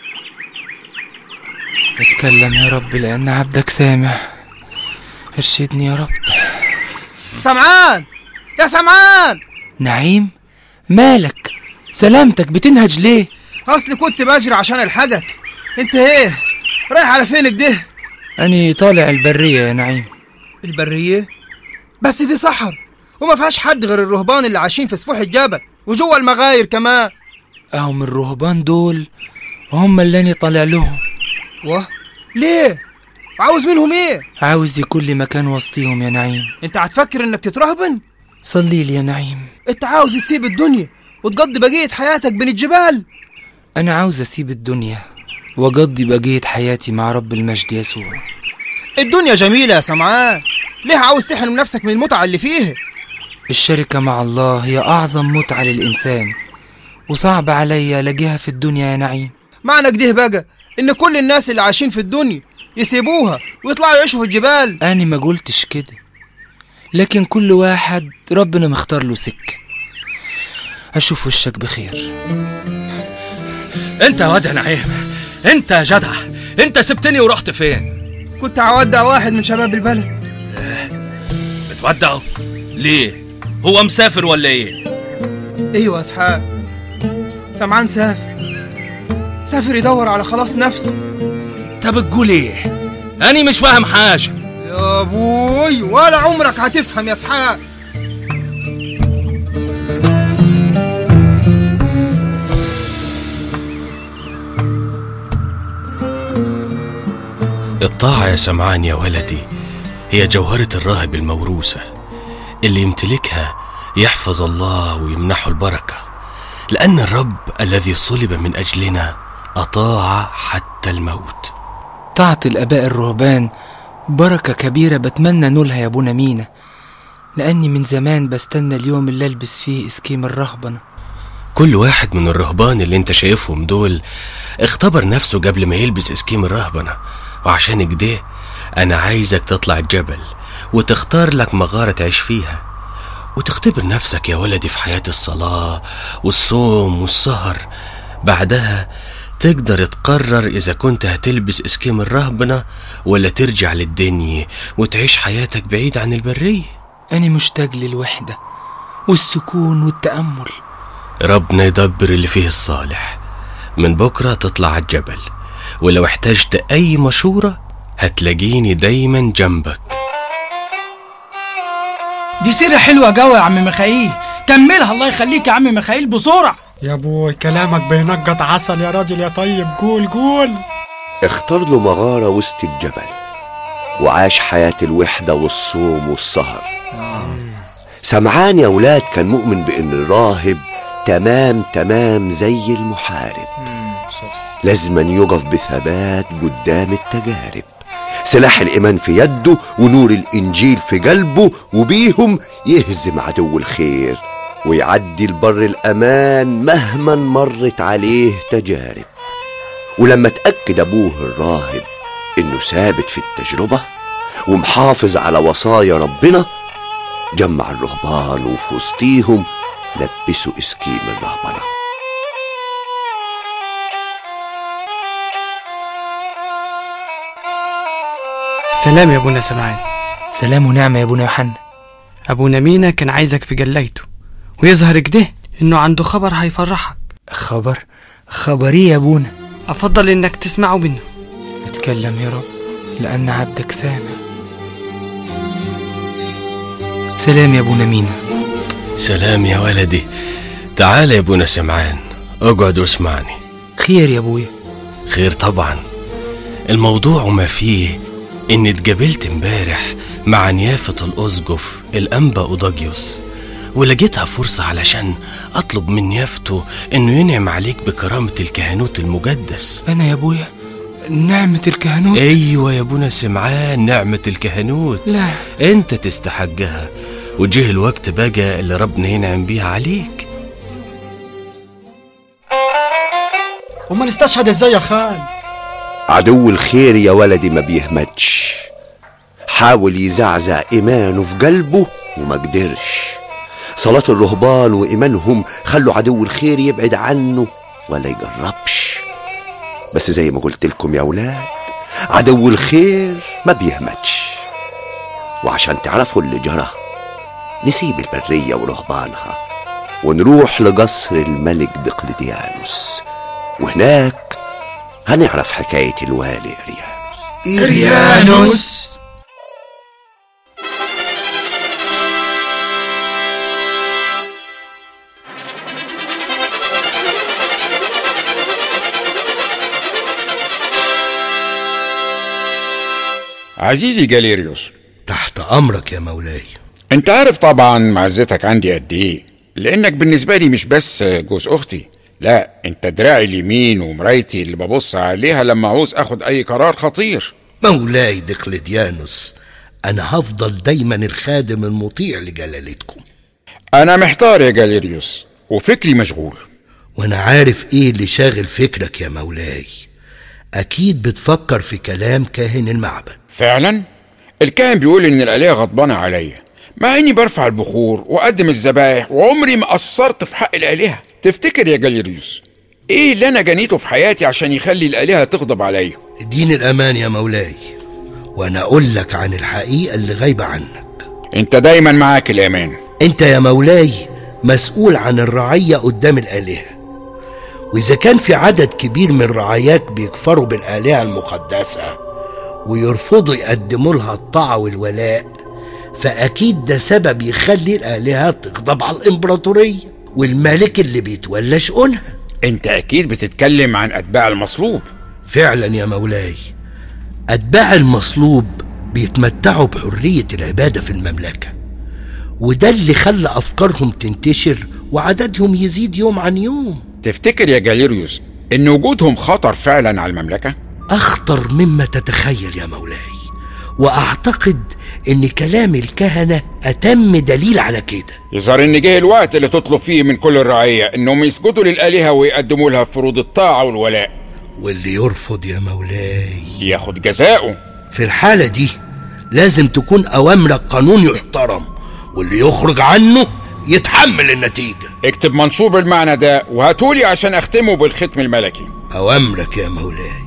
اتكلم يا رب لأن عبدك سامع ارشدني يا رب سمعان يا سمعان نعيم مالك سلامتك بتنهج ليه اصلي كنت بجري عشان الحاجك انت ايه رايح على فين كده أني طالع البرية يا نعيم البريه بس دي صحر وما فيهاش حد غير الرهبان اللي عايشين في سفوح الجبل وجوه المغاير كمان أهم الرهبان دول هم اللي أنا طالع لهم واه ليه عاوز منهم ايه عاوز يكون لي مكان وسطيهم يا نعيم انت هتفكر انك تترهبن صلي لي يا نعيم انت عاوز تسيب الدنيا وتقضي بقية حياتك بين الجبال أنا عاوز أسيب الدنيا وأقضي بقية حياتي مع رب المجد يسوع الدنيا جميلة يا سمعان ليه عاوز تحرم نفسك من المتعة اللي فيها الشركة مع الله هي أعظم متعة للإنسان وصعب عليا ألاقيها في الدنيا يا نعيم معنى كده بقى ان كل الناس اللي عايشين في الدنيا يسيبوها ويطلعوا يعيشوا في الجبال أنا ما قلتش كده لكن كل واحد ربنا مختار له سكة أشوف وشك بخير انت يا واد يا نعيم انت يا جدع انت سبتني ورحت فين كنت هودع واحد من شباب البلد بتودعه ليه هو مسافر ولا ايه ايوه يا اسحاق سمعان سافر سافر يدور على خلاص نفسه انت بتقول ايه اني مش فاهم حاجه يا ابوي ولا عمرك هتفهم يا اسحاق الطاعة يا سمعان يا ولدي هي جوهرة الراهب الموروثة اللي يمتلكها يحفظ الله ويمنحه البركة لأن الرب الذي صلب من أجلنا أطاع حتى الموت طاعة الآباء الرهبان بركة كبيرة بتمنى نولها يا أبونا مينا لأني من زمان بستنى اليوم اللي ألبس فيه إسكيم الرهبنة كل واحد من الرهبان اللي انت شايفهم دول اختبر نفسه قبل ما يلبس اسكيم الرهبنة وعشان كده انا عايزك تطلع الجبل وتختار لك مغارة تعيش فيها وتختبر نفسك يا ولدي في حياة الصلاة والصوم والسهر بعدها تقدر تقرر إذا كنت هتلبس اسكيم الرهبنة ولا ترجع للدنيا وتعيش حياتك بعيد عن البرية أنا مشتاق للوحدة والسكون والتأمل ربنا يدبر اللي فيه الصالح من بكرة تطلع على الجبل ولو احتجت أي مشورة هتلاقيني دايما جنبك دي سيرة حلوة جوي يا عم ميخائيل كملها الله يخليك يا عم ميخائيل بسرعة يا ابوي كلامك بينقط عسل يا راجل يا طيب قول قول اختار له مغارة وسط الجبل وعاش حياة الوحدة والصوم والسهر سمعان يا ولاد كان مؤمن بأن الراهب تمام تمام زي المحارب لازما يقف بثبات قدام التجارب سلاح الإيمان في يده ونور الإنجيل في قلبه وبيهم يهزم عدو الخير ويعدي البر الأمان مهما مرت عليه تجارب ولما تأكد أبوه الراهب إنه ثابت في التجربة ومحافظ على وصايا ربنا جمع الرهبان وفي وسطيهم لبسوا اسكيم الرهبنه سلام يا ابونا سمعان سلام ونعمة يا ابونا يوحنا ابونا مينا كان عايزك في جلايته ويظهر كده انه عنده خبر هيفرحك خبر خبر ايه يا ابونا افضل انك تسمعه منه اتكلم يا رب لأن عبدك سامع سلام يا ابونا مينا سلام يا ولدي تعال يا ابونا سمعان اقعد واسمعني خير يا ابويا خير طبعا الموضوع وما فيه اني اتقابلت امبارح مع نيافة الأسقف الأنبا أوداجيوس ولقيتها فرصة علشان أطلب من نيافته إنه ينعم عليك بكرامة الكهنوت المقدس أنا يا ابويا نعمة الكهنوت أيوة يا ابونا سمعان نعمة الكهنوت لا أنت تستحقها وجه الوقت بقى اللي ربنا ينعم بيها عليك وما نستشهد ازاي يا خال عدو الخير يا ولدي ما بيهمتش حاول يزعزع إيمانه في قلبه وما قدرش صلاة الرهبان وإيمانهم خلوا عدو الخير يبعد عنه ولا يجربش بس زي ما قلت لكم يا ولاد عدو الخير ما بيهمتش وعشان تعرفوا اللي جرى نسيب البرية ورهبانها ونروح لقصر الملك دقلديانوس وهناك هنعرف حكاية الوالي إريانوس إريانوس عزيزي جاليريوس تحت أمرك يا مولاي انت عارف طبعا معزتك عندي قد ايه لانك بالنسبه لي مش بس جوز اختي لا انت دراعي اليمين ومرايتي اللي ببص عليها لما عاوز اخد اي قرار خطير مولاي دقلديانوس أنا هفضل دايما الخادم المطيع لجلالتكم انا محتار يا جاليريوس وفكري مشغول وأنا عارف إيه اللي شاغل فكرك يا مولاي أكيد بتفكر في كلام كاهن المعبد فعلا الكاهن بيقول ان الالهه غضبانه عليا مع اني برفع البخور واقدم الذبائح وعمري ما قصرت في حق الالهه تفتكر يا جاليريوس ايه اللي انا جنيته في حياتي عشان يخلي الالهه تغضب عليا دين الأمان يا مولاي وأنا أقول لك عن الحقيقة اللي غايبة عنك انت دايما معاك الامان أنت يا مولاي مسؤول عن الرعية قدام الآلهة وإذا كان في عدد كبير من رعاياك بيكفروا بالآلهة المقدسة ويرفضوا يقدموا لها الطاعة والولاء فأكيد ده سبب يخلي الآلهة تغضب على الإمبراطورية والملك اللي بيتولى شؤونها انت اكيد بتتكلم عن اتباع المصلوب فعلا يا مولاي أتباع المصلوب بيتمتعوا بحرية العبادة في المملكة وده اللي خلى أفكارهم تنتشر وعددهم يزيد يوم عن يوم تفتكر يا جاليريوس ان وجودهم خطر فعلا على المملكه أخطر مما تتخيل يا مولاي وأعتقد إن كلام الكهنة أتم دليل على كده يظهر ان جه الوقت اللي تطلب فيه من كل الرعيه انهم يسجدوا للالهه ويقدموا لها فروض الطاعه والولاء واللي يرفض يا مولاي ياخد جزاؤه في الحالة دي لازم تكون أوامرك قانون يحترم واللي يخرج عنه يتحمل النتيجة اكتب منشور بالمعنى ده وهاتولي عشان اختمه بالختم الملكي أوامرك يا مولاي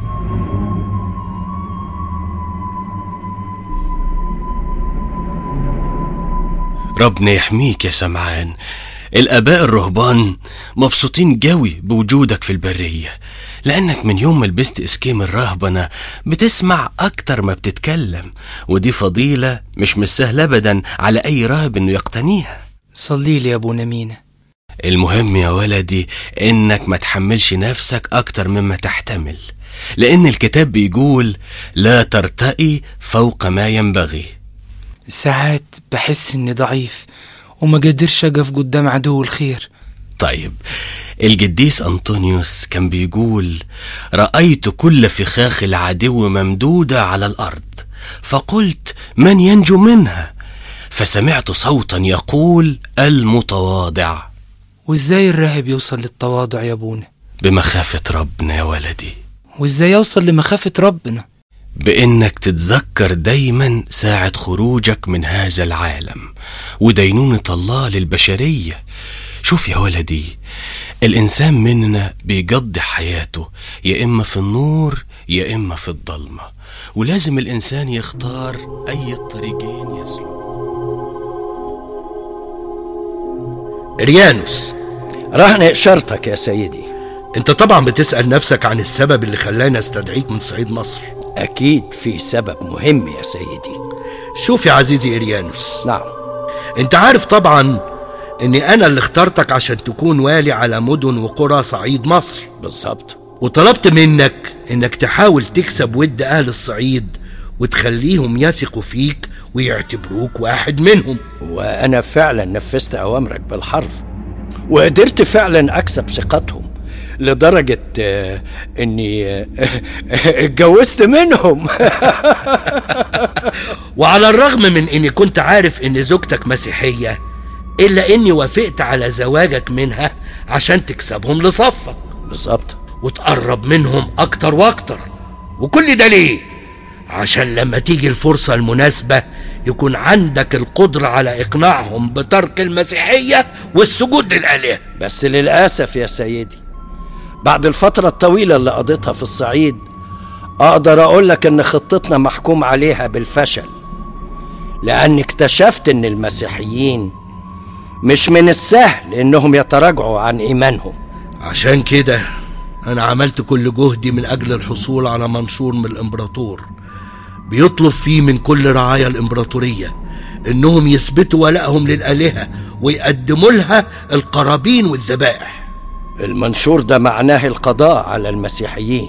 ربنا يحميك يا سمعان الآباء الرهبان مبسوطين جوي بوجودك في البرية لأنك من يوم ما لبست اسكيم الرهبنة بتسمع أكتر ما بتتكلم ودي فضيلة مش مش سهلة أبدا على أي راهب إنه يقتنيها صلي لي يا أبونا مينا المهم يا ولدي إنك ما تحملش نفسك أكتر مما تحتمل لأن الكتاب بيقول لا ترتقي فوق ما ينبغي ساعات بحس إني ضعيف وما قدرش أقف قدام عدو الخير طيب القديس أنطونيوس كان بيقول رأيت كل فخاخ العدو ممدودة على الأرض فقلت من ينجو منها فسمعت صوتا يقول المتواضع وإزاي الراهب يوصل للتواضع يا أبونا بمخافة ربنا يا ولدي وإزاي أوصل لمخافة ربنا بإنك تتذكر دايما ساعة خروجك من هذا العالم ودينونة الله للبشرية شوف يا ولدي الإنسان مننا بيقضي حياته يا إما في النور يا إما في الضلمة ولازم الإنسان يختار أي الطريقين يسلك ريانوس رهن إشارتك يا سيدي انت طبعا بتسأل نفسك عن السبب اللي خلاني استدعيك من صعيد مصر أكيد في سبب مهم يا سيدي شوف يا عزيزي إريانوس نعم انت عارف طبعا اني انا اللي اخترتك عشان تكون والي على مدن وقرى صعيد مصر بالظبط وطلبت منك انك تحاول تكسب ود اهل الصعيد وتخليهم يثقوا فيك ويعتبروك واحد منهم وأنا فعلا نفذت أوامرك بالحرف وقدرت فعلا أكسب ثقتهم لدرجة آه، إني آه، اتجوزت منهم وعلى الرغم من اني كنت عارف ان زوجتك مسيحية الا اني وافقت على زواجك منها عشان تكسبهم لصفك بالظبط وتقرب منهم اكتر واكتر وكل ده ليه عشان لما تيجي الفرصة المناسبة يكون عندك القدرة على إقناعهم بترك المسيحية والسجود للآلهة بس للأسف يا سيدي بعد الفترة الطويلة اللي قضيتها في الصعيد أقدر أقول لك إن خطتنا محكوم عليها بالفشل لأن اكتشفت إن المسيحيين مش من السهل إنهم يتراجعوا عن إيمانهم عشان كده أنا عملت كل جهدي من أجل الحصول على منشور من الإمبراطور بيطلب فيه من كل رعايا الإمبراطورية إنهم يثبتوا ولائهم للآلهة ويقدموا لها القرابين والذبائح المنشور ده معناه القضاء على المسيحيين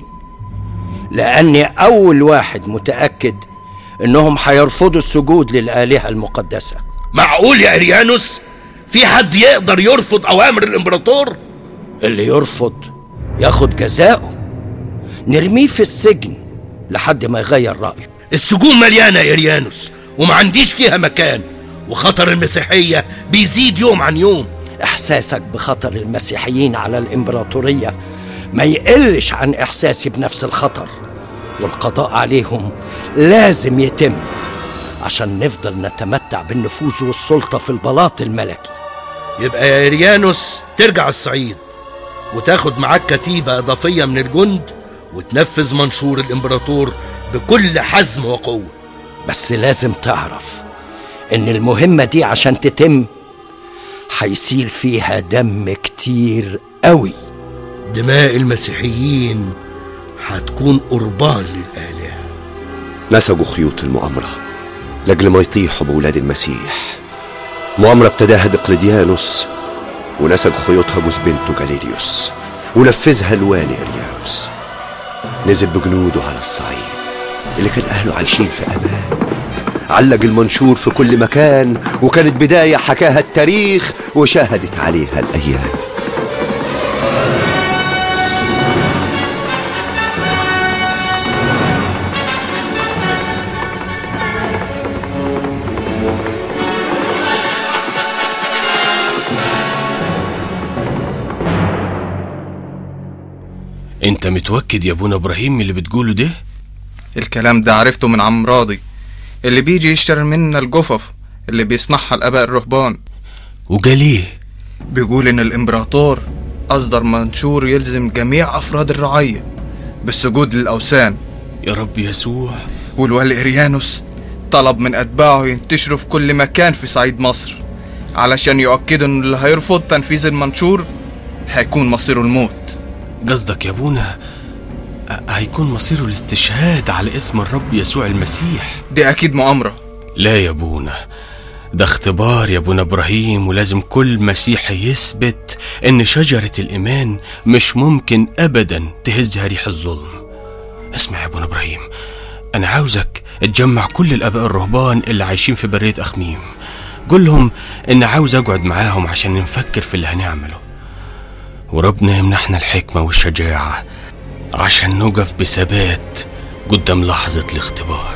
لأني أول واحد متأكد إنهم هيرفضوا السجود للآلهة المقدسة معقول يا إريانوس في حد يقدر يرفض أوامر الإمبراطور اللي يرفض ياخد جزاؤه نرميه في السجن لحد ما يغير رأيه السجون مليانة يا إريانوس وما عنديش فيها مكان وخطر المسيحية بيزيد يوم عن يوم إحساسك بخطر المسيحيين على الإمبراطورية ما يقلش عن إحساسي بنفس الخطر والقضاء عليهم لازم يتم عشان نفضل نتمتع بالنفوذ والسلطة في البلاط الملكي يبقى يا إريانوس ترجع الصعيد وتاخد معاك كتيبة إضافية من الجند وتنفذ منشور الإمبراطور بكل حزم وقوة بس لازم تعرف إن المهمة دي عشان تتم هيسيل فيها دم كتير قوي دماء المسيحيين هتكون قربان للآلهة نسجوا خيوط المؤامرة لأجل ما يطيحوا بولاد المسيح مؤامرة ابتداها دقلديانوس ونسج خيوطها جوز بنته جاليليوس ونفذها الوالي اريانوس نزل بجنوده على الصعيد اللي كان اهله عايشين في امان علق المنشور في كل مكان وكانت بداية حكاها التاريخ وشاهدت عليها الأيام انت متوكد يا ابونا ابراهيم من اللي بتقوله ده الكلام ده عرفته من عم راضي اللي بيجي يشتري منا الجفف اللي بيصنعها الآباء الرهبان وقال ايه بيقول إن الإمبراطور أصدر منشور يلزم جميع أفراد الرعية بالسجود للأوثان يا رب يسوع والولي إريانوس طلب من أتباعه ينتشروا في كل مكان في صعيد مصر علشان يؤكدوا إن اللي هيرفض تنفيذ المنشور هيكون مصيره الموت قصدك يا ابونا أ- هيكون مصيره الاستشهاد على اسم الرب يسوع المسيح دي أكيد مؤامرة لا يا ابونا ده اختبار يا ابونا ابراهيم ولازم كل مسيحي يثبت ان شجرة الايمان مش ممكن ابدا تهزها ريح الظلم اسمع يا ابونا ابراهيم انا عاوزك تجمع كل الاباء الرهبان اللي عايشين في برية اخميم قول لهم ان عاوز اقعد معاهم عشان نفكر في اللي هنعمله وربنا يمنحنا الحكمة والشجاعة عشان نقف بثبات قدام لحظة الاختبار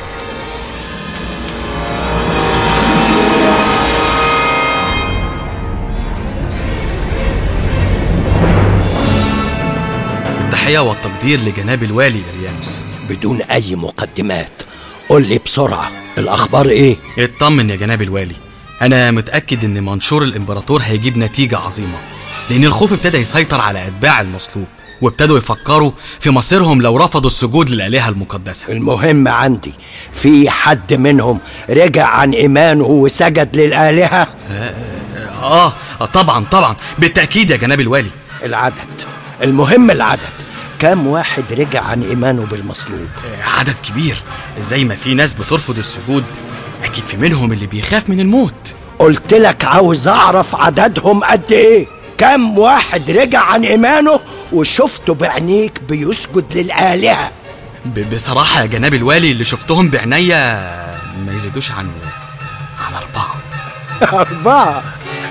التحية والتقدير لجناب الوالي إريانوس بدون أي مقدمات قول لي بسرعة الأخبار إيه؟ اطمن يا جناب الوالي أنا متأكد إن منشور الإمبراطور هيجيب نتيجة عظيمة لأن الخوف ابتدى يسيطر على أتباع المصلوب وابتدوا يفكروا في مصيرهم لو رفضوا السجود للآلهة المقدسة المهم عندي في حد منهم رجع عن إيمانه وسجد للآلهة؟ آه آه، طبعا طبعا بالتأكيد يا جناب الوالي العدد المهم العدد كم واحد رجع عن إيمانه بالمصلوب؟ عدد كبير زي ما في ناس بترفض السجود أكيد في منهم اللي بيخاف من الموت قلت لك عاوز أعرف عددهم قد إيه؟ كم واحد رجع عن إيمانه وشفته بعينيك بيسجد للآلهة؟ ب- بصراحة يا جناب الوالي اللي شفتهم بعينيا ما يزيدوش عن على أربعة أربعة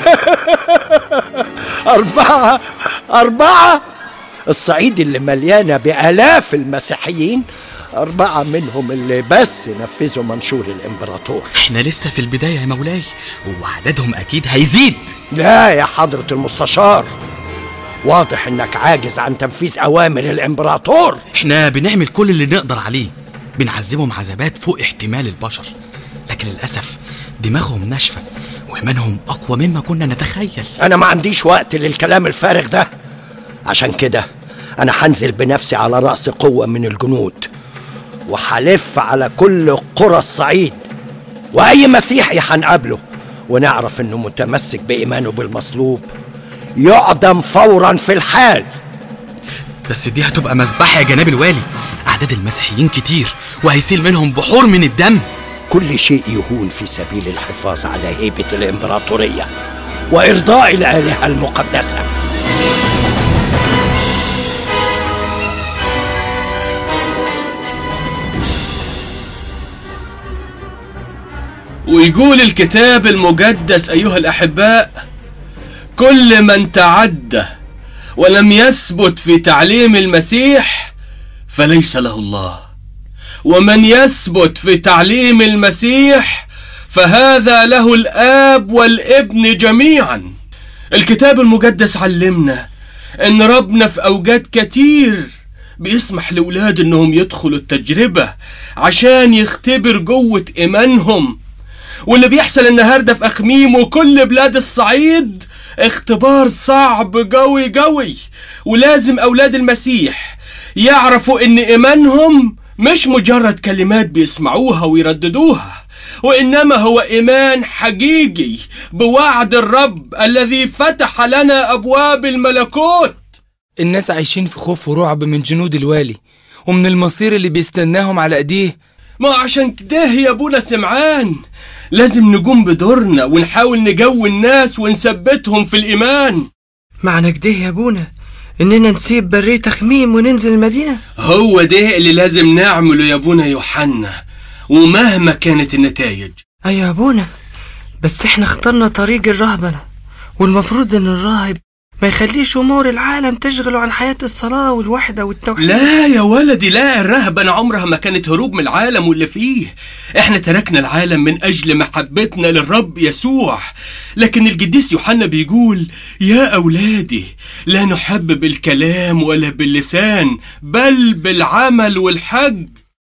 أربعة أربعة الصعيد اللي مليانة بآلاف المسيحيين أربعة منهم اللي بس نفذوا منشور الإمبراطور احنا لسه في البداية يا مولاي وعددهم أكيد هيزيد لا يا حضرة المستشار واضح انك عاجز عن تنفيذ اوامر الامبراطور احنا بنعمل كل اللي نقدر عليه بنعذبهم عذابات فوق احتمال البشر لكن للأسف دماغهم ناشفة وإيمانهم أقوى مما كنا نتخيل انا ما عنديش وقت للكلام الفارغ ده عشان كده انا هنزل بنفسي على رأس قوة من الجنود وهلف على كل قرى الصعيد واي مسيحي هنقابله ونعرف انه متمسك بايمانه بالمصلوب يعدم فورا في الحال بس دي هتبقى مذبحة يا جناب الوالي أعداد المسيحيين كتير وهيسيل منهم بحور من الدم كل شيء يهون في سبيل الحفاظ على هيبة الإمبراطورية وإرضاء الآلهة المقدسة ويقول الكتاب المقدس أيها الأحباء كل من تعدى ولم يثبت في تعليم المسيح فليس له الله ومن يثبت في تعليم المسيح فهذا له الآب والابن جميعا الكتاب المقدس علمنا ان ربنا في اوقات كتير بيسمح لأولاد انهم يدخلوا التجربة عشان يختبر قوة ايمانهم واللي بيحصل النهارده في اخميم وكل بلاد الصعيد اختبار صعب قوي قوي ولازم اولاد المسيح يعرفوا ان ايمانهم مش مجرد كلمات بيسمعوها ويرددوها وانما هو ايمان حقيقي بوعد الرب الذي فتح لنا ابواب الملكوت الناس عايشين في خوف ورعب من جنود الوالي ومن المصير اللي بيستناهم على ايديه ما عشان كده يا ابونا سمعان لازم نقوم بدورنا ونحاول نجوي الناس ونثبتهم في الايمان معنى كده يا ابونا اننا نسيب برية تخميم وننزل المدينة هو ده اللي لازم نعمله يا ابونا يوحنا ومهما كانت النتائج ايوه يا ابونا بس احنا اخترنا طريق الرهبنة والمفروض ان الراهب ما يخليش امور العالم تشغله عن حياة الصلاة والوحدة والتوحيد لا يا ولدي لا الرهبنة عمرها ما كانت هروب من العالم واللي فيه احنا تركنا العالم من اجل محبتنا للرب يسوع لكن القديس يوحنا بيقول يا اولادي لا نحب بالكلام ولا باللسان بل بالعمل والحج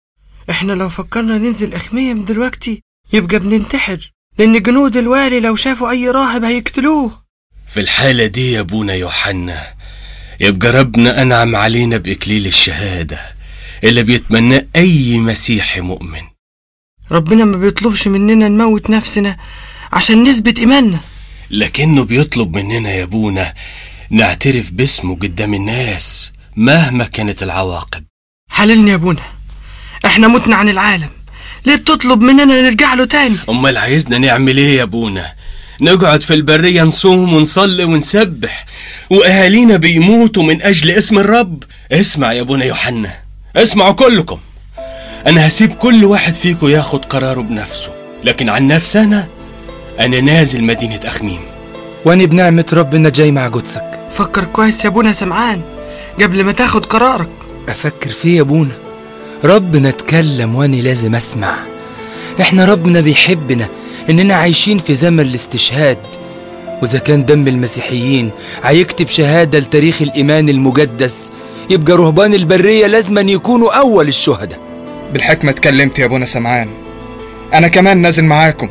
احنا لو فكرنا ننزل اخميم دلوقتي يبقى بننتحر لان جنود الوالي لو شافوا اي راهب هيقتلوه في الحالة دي يا ابونا يوحنا يبقى ربنا أنعم علينا بإكليل الشهادة اللي بيتمناه أي مسيحي مؤمن ربنا ما بيطلبش مننا نموت نفسنا عشان نثبت ايماننا لكنه بيطلب مننا يا ابونا نعترف باسمه قدام الناس مهما كانت العواقب حللني يا ابونا احنا متنا عن العالم ليه بتطلب مننا نرجع له تاني أمال عايزنا نعمل إيه يا ابونا نقعد في البرية نصوم ونصلي ونسبح وأهالينا بيموتوا من أجل اسم الرب اسمع يا ابونا يوحنا اسمعوا كلكم أنا هسيب كل واحد فيكم ياخد قراره بنفسه لكن عن نفسي أنا أنا نازل مدينة أخميم وأنا بنعمة ربنا جاي مع جثك فكر كويس يا ابونا سمعان قبل ما تاخد قرارك أفكر فيه يا ابونا ربنا اتكلم وأنا لازم أسمع إحنا ربنا بيحبنا إننا عايشين في زمن الاستشهاد وإذا كان دم المسيحيين هيكتب شهادة لتاريخ الإيمان المقدس يبقى رهبان البرية لازما يكونوا أول الشهداء بالحكمة اتكلمت يا ابونا سمعان أنا كمان نازل معاكم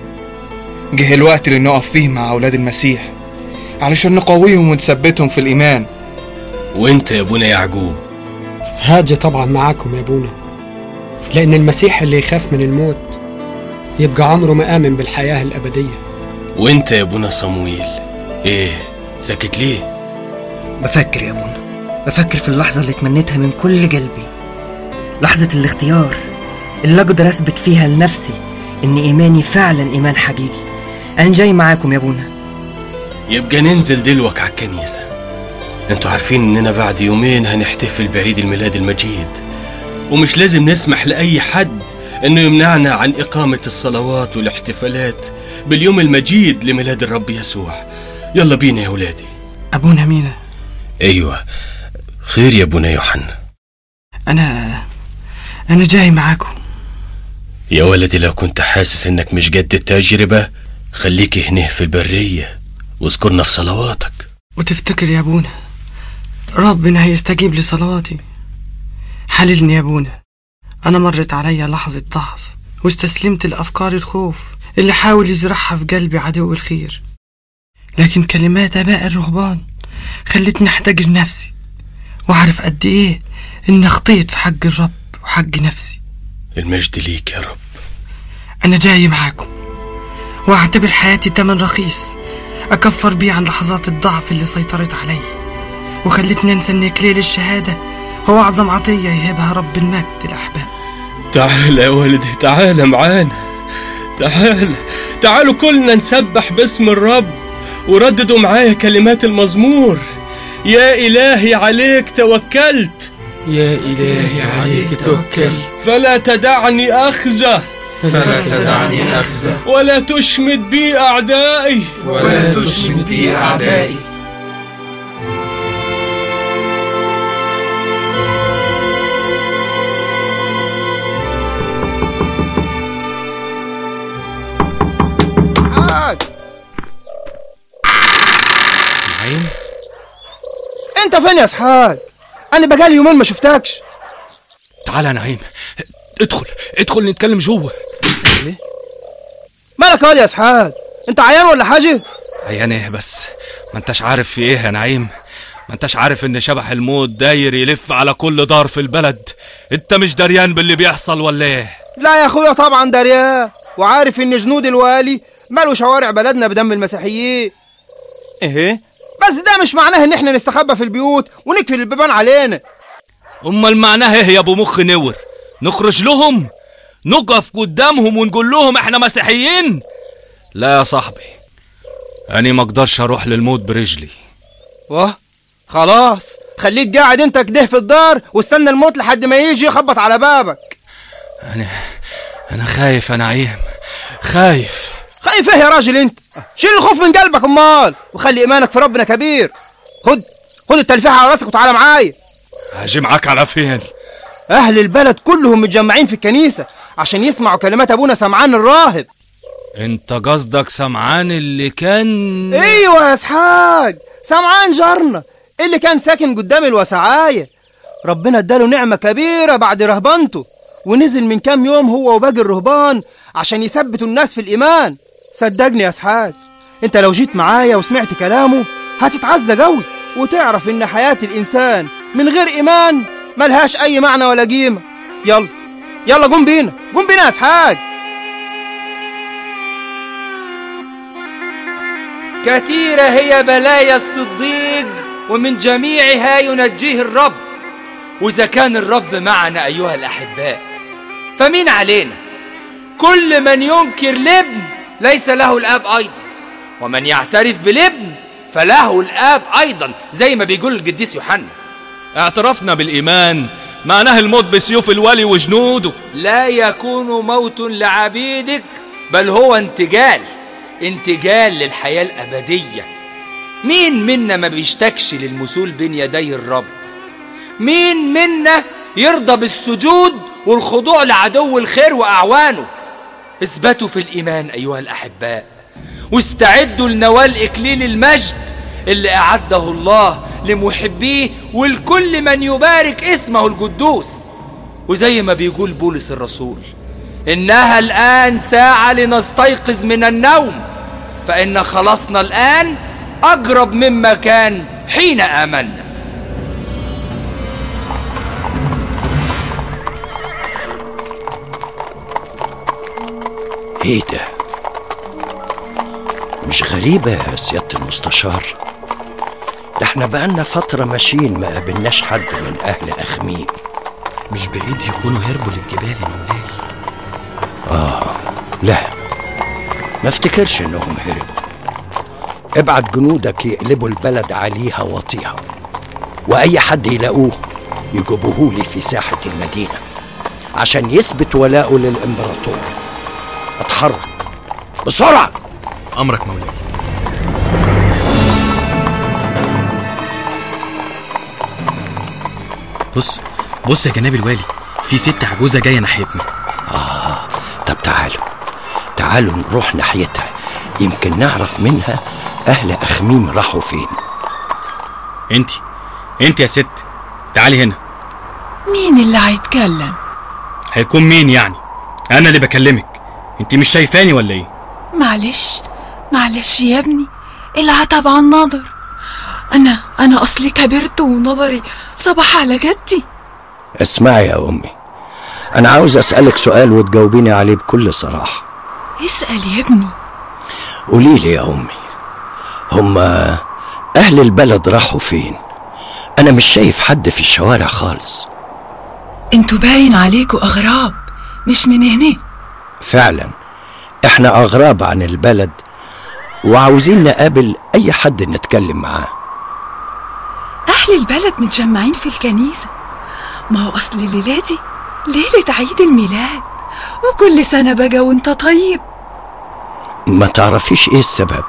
جه الوقت اللي نقف فيه مع أولاد المسيح علشان نقويهم ونثبتهم في الإيمان وانت يا ابونا يعقوب هاجي طبعا معاكم يا ابونا لأن المسيح اللي يخاف من الموت يبقى عمره ما آمن بالحياة الأبدية وانت يا ابونا صمويل ايه ساكت ليه بفكر يا ابونا بفكر في اللحظة اللي تمنيتها من كل قلبي لحظة الاختيار اللي أقدر أثبت فيها لنفسي إن إيماني فعلا إيمان حقيقي أنا جاي معاكم يا ابونا يبقى ننزل دلوك على الكنيسة انتوا عارفين اننا بعد يومين هنحتفل بعيد الميلاد المجيد ومش لازم نسمح لأي حد انه يمنعنا عن إقامة الصلوات والاحتفالات باليوم المجيد لميلاد الرب يسوع يلا بينا يا ولادي ابونا مينا ايوه خير يا ابونا يوحنا انا انا جاي معاكم يا ولدي لو كنت حاسس انك مش قد التجربة خليك هنا في البرية واذكرنا في صلواتك وتفتكر يا ابونا ربنا هيستجيب لصلواتي حللني يا ابونا انا مرت عليا لحظة ضعف واستسلمت لافكار الخوف اللي حاول يزرعها في قلبي عدو الخير لكن كلمات اباء الرهبان خلتني احتاج نفسي واعرف قد ايه اني خطيت في حق الرب وحق نفسي المجد ليك يا رب انا جاي معاكم واعتبر حياتي تمن رخيص اكفر بيه عن لحظات الضعف اللي سيطرت علي وخلتني انسى ان اكليل الشهاده هو اعظم عطيه يهبها رب المجد الاحباب تعال يا ولدي تعال معانا تعال تعالوا كلنا نسبح باسم الرب ورددوا معايا كلمات المزمور يا إلهي عليك توكلت يا إلهي عليك توكلت فلا تدعني أخزى فلا تدعني أخزى ولا تشمت بي أعدائي ولا تشمت بي أعدائي نعيم انت فين يا اسحاق انا بقالي يومين ما شفتكش تعال يا نعيم ادخل ادخل نتكلم جوه مالك ياض يا اسحاق انت عيان ولا حاجه عيان ايه بس ما انتش عارف في ايه يا نعيم ما انتش عارف ان شبح الموت داير يلف على كل دار في البلد انت مش دريان باللي بيحصل ولا ايه لا يا اخويا طبعا دريان وعارف ان جنود الوالي مالوا شوارع بلدنا بدم المسيحيين ايه بس ده مش معناه ان احنا نستخبى في البيوت ونقفل البيبان علينا امال معناها ايه يا ابو مخ نور نخرج لهم نقف قدامهم ونقول لهم احنا مسيحيين لا يا صاحبي انا ما اقدرش اروح للموت برجلي واه خلاص خليك قاعد انت كده في الدار واستنى الموت لحد ما يجي يخبط على بابك انا انا خايف يا نعيم خايف خايف ايه يا راجل انت شيل الخوف من قلبك امال وخلي ايمانك في ربنا كبير خد خد التلفيح على راسك وتعالى معايا هاجي معاك على فين اهل البلد كلهم متجمعين في الكنيسه عشان يسمعوا كلمات ابونا سمعان الراهب انت قصدك سمعان اللي كان ايوه يا اسحاق سمعان جارنا اللي كان ساكن قدام الوسعايه ربنا اداله نعمه كبيره بعد رهبنته ونزل من كام يوم هو وباقي الرهبان عشان يثبتوا الناس في الإيمان صدقني يا اسحاق انت لو جيت معايا وسمعت كلامه هتتعزى قوي وتعرف ان حياة الإنسان من غير إيمان ملهاش أي معنى ولا قيمة يلا يلا قوم بينا قوم بينا يا اسحاق كثيرة هي بلايا الصديق ومن جميعها ينجيه الرب وإذا كان الرب معنا أيها الأحباء فمين علينا كل من ينكر الابن ليس له الآب أيضا ومن يعترف بالابن فله الآب أيضا زي ما بيقول القديس يوحنا اعترافنا بالإيمان معناه الموت بسيوف الولي وجنوده لا يكون موت لعبيدك بل هو انتجال انتجال للحياة الأبدية مين منا ما بيشتكش للمثول بين يدي الرب مين منا يرضى بالسجود والخضوع لعدو الخير وأعوانه اثبتوا في الإيمان أيها الأحباء واستعدوا لنوال إكليل المجد اللي أعده الله لمحبيه ولكل من يبارك اسمه القدوس وزي ما بيقول بولس الرسول إنها الآن ساعة لنستيقظ من النوم فإن خلاصنا الآن أقرب مما كان حين آمنا ايه ده مش غريبة يا سيادة المستشار ده احنا بقالنا فترة ماشيين ما قابلناش حد من أهل أخميم مش بعيد يكونوا هربوا للجبال يا مولاي آه لا ما افتكرش انهم هربوا ابعت جنودك يقلبوا البلد عليها واطيها واي حد يلاقوه يجيبوه لي في ساحة المدينة عشان يثبت ولاءه للإمبراطور اتحرك بسرعة أمرك مولاي بص بص يا جناب الوالي في ست عجوزة جاية ناحيتنا آه طب تعالوا تعالوا نروح ناحيتها يمكن نعرف منها أهل أخميم راحوا فين انت انت يا ست تعالي هنا مين اللي هيتكلم هيكون مين يعني انا اللي بكلمك انت مش شايفاني ولا ايه معلش معلش يا ابني العتب عن نظر انا انا اصلي كبرت ونظري صبح على جدي اسمعي يا أمي أنا عاوز أسألك سؤال وتجاوبيني عليه بكل صراحة اسأل يا ابني قولي لي يا أمي هما أهل البلد راحوا فين؟ أنا مش شايف حد في الشوارع خالص انتوا باين عليكوا اغراب مش من هنا فعلا احنا أغراب عن البلد وعاوزين نقابل أي حد نتكلم معاه اهل البلد متجمعين في الكنيسة ما هو اصل الليلة دي ليلة عيد الميلاد وكل سنة بقى وانت طيب ما تعرفيش ايه السبب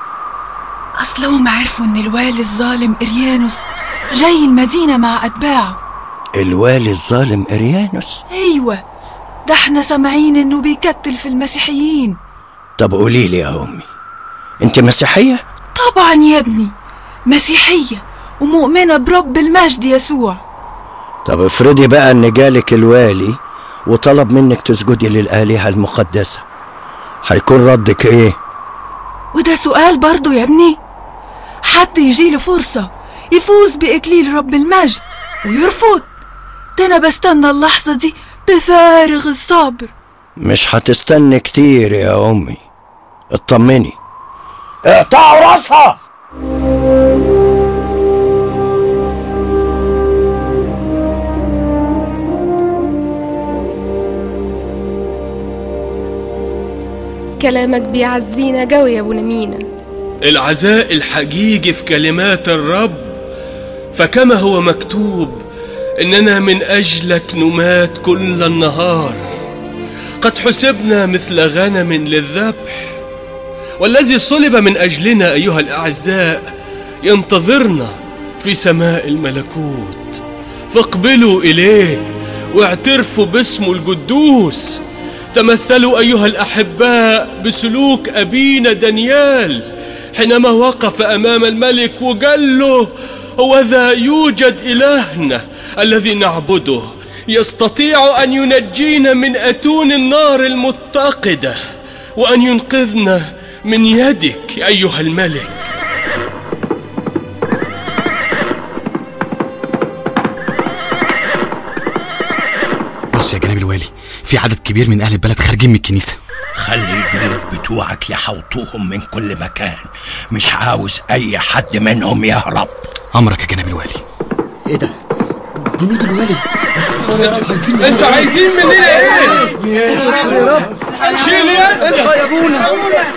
اصلهم عرفوا ان الوالي الظالم اريانوس جاي المدينة مع اتباعه الوالي الظالم إريانوس ايوه ده احنا سامعين انه بيكتل في المسيحيين طب قولي لي يا أمي أنت مسيحية؟ طبعا يا ابني مسيحية ومؤمنة برب المجد يسوع طب افرضي بقى ان جالك الوالي وطلب منك تسجدي للآلهة المقدسة هيكون ردك ايه؟ وده سؤال برضو يا ابني حد يجيله فرصة يفوز بإكليل رب المجد ويرفض ده أنا بستنى اللحظة دي بفارغ الصبر مش هتستني كتير يا أمي اطمني اقطعوا راسها كلامك بيعزينا قوي يا ابو نمينة العزاء الحقيقي في كلمات الرب فكما هو مكتوب اننا من اجلك نمات كل النهار قد حسبنا مثل غنم للذبح والذي صلب من اجلنا ايها الاعزاء ينتظرنا في سماء الملكوت فاقبلوا اليه واعترفوا باسمه القدوس تمثلوا ايها الاحباء بسلوك ابينا دانيال حينما وقف امام الملك وقال له هو ذا يوجد الهنا الذي نعبده يستطيع أن ينجينا من أتون النار المتقدة وأن ينقذنا من يدك أيها الملك بص يا جناب الوالي في عدد كبير من أهل البلد خارجين من الكنيسة خلي الجنود بتوعك يحوطوهم من كل مكان مش عاوز اي حد منهم يهرب أمرك يا جناب الوالي ايه ده جنود الولي انتوا عايزين مننا ايه؟ يا رب شيل يد الحق يا ابونا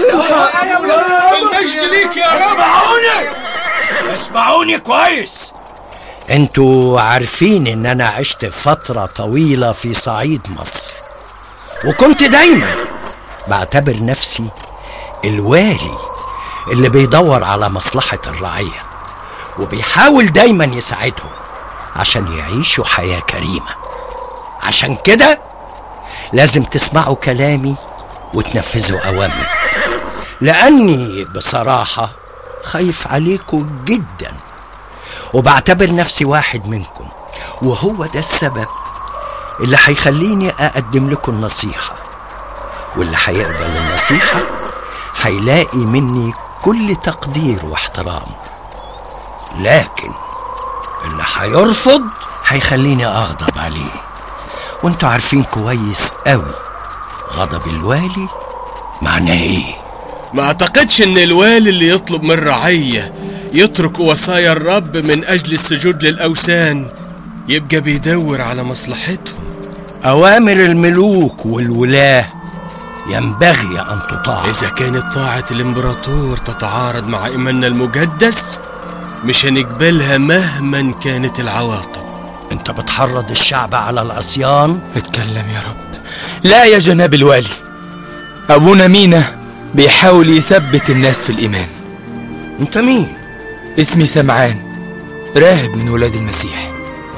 المجد ليك يا رب اسمعوني اسمعوني كويس انتوا عارفين ان انا عشت فترة طويلة في صعيد مصر وكنت دايما بعتبر نفسي الوالي اللي بيدور على مصلحة الرعية وبيحاول دايما يساعدهم عشان يعيشوا حياة كريمة عشان كده لازم تسمعوا كلامي وتنفذوا أوامري لأني بصراحة خايف عليكم جدا وبعتبر نفسي واحد منكم وهو ده السبب اللي هيخليني أقدم لكم النصيحة واللي هيقبل النصيحة هيلاقي مني كل تقدير واحترام لكن اللي هيرفض هيخليني أغضب عليه وانتوا عارفين كويس قوي غضب الوالي معناه ايه ما اعتقدش ان الوالي اللي يطلب من رعية يترك وصايا الرب من اجل السجود للاوثان يبقى بيدور على مصلحتهم أوامر الملوك والولاة ينبغي أن تطاع إذا كانت طاعة الإمبراطور تتعارض مع إيماننا المقدس مش هنقبلها مهما كانت العواقب أنت بتحرض الشعب على العصيان اتكلم يا رب لا يا جناب الوالي أبونا مينا بيحاول يثبت الناس في الإيمان أنت مين؟ اسمي سمعان راهب من ولاد المسيح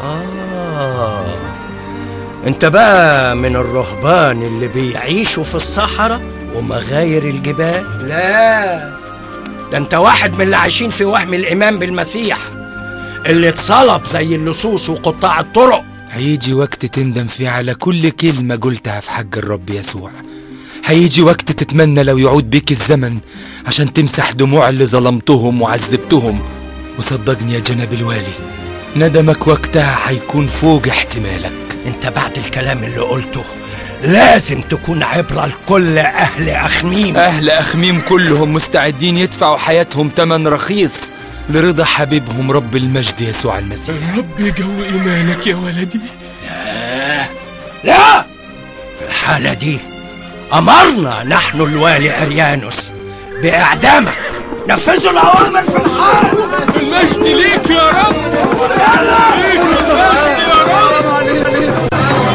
آه أنت بقى من الرهبان اللي بيعيشوا في الصحراء ومغاير الجبال لا ده أنت واحد من اللي عايشين في وهم الإيمان بالمسيح اللي اتصلب زي اللصوص وقطاع الطرق هيجي وقت تندم فيه على كل كلمة قلتها في حق الرب يسوع هيجي وقت تتمنى لو يعود بيك الزمن عشان تمسح دموع اللي ظلمتهم وعذبتهم وصدقني يا جناب الوالي ندمك وقتها هيكون فوق احتمالك انت بعد الكلام اللي قلته لازم تكون عبرة لكل أهل أخميم أهل أخميم كلهم مستعدين يدفعوا حياتهم تمن رخيص لرضا حبيبهم رب المجد يسوع المسيح الرب يقوي إيمانك يا ولدي لا لا في الحالة دي أمرنا نحن الوالي أريانوس بإعدامك نفذوا الأوامر في الحال المجد ليك يا رب ليك المجد يا رب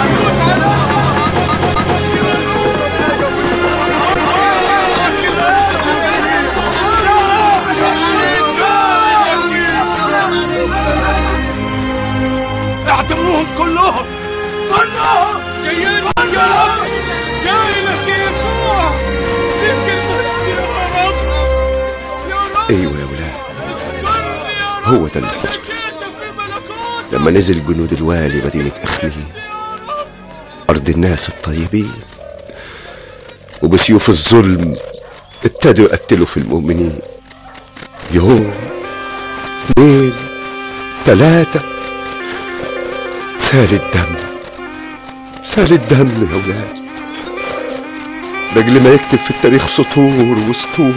اعدموهم كلهم كلهم جايين لك يا رب جاي لك يا يسوع ليك المجد يا رب ايوه يا ولاد هو ده اللي حصل لما نزل جنود الوالي مدينة اخميم ارض الناس الطيبين وبسيوف الظلم ابتدوا يقتلوا في المؤمنين يوم اثنين ثلاثة سال الدم سال الدم يا ولاد لاجل ما يكتب في التاريخ سطور وسطور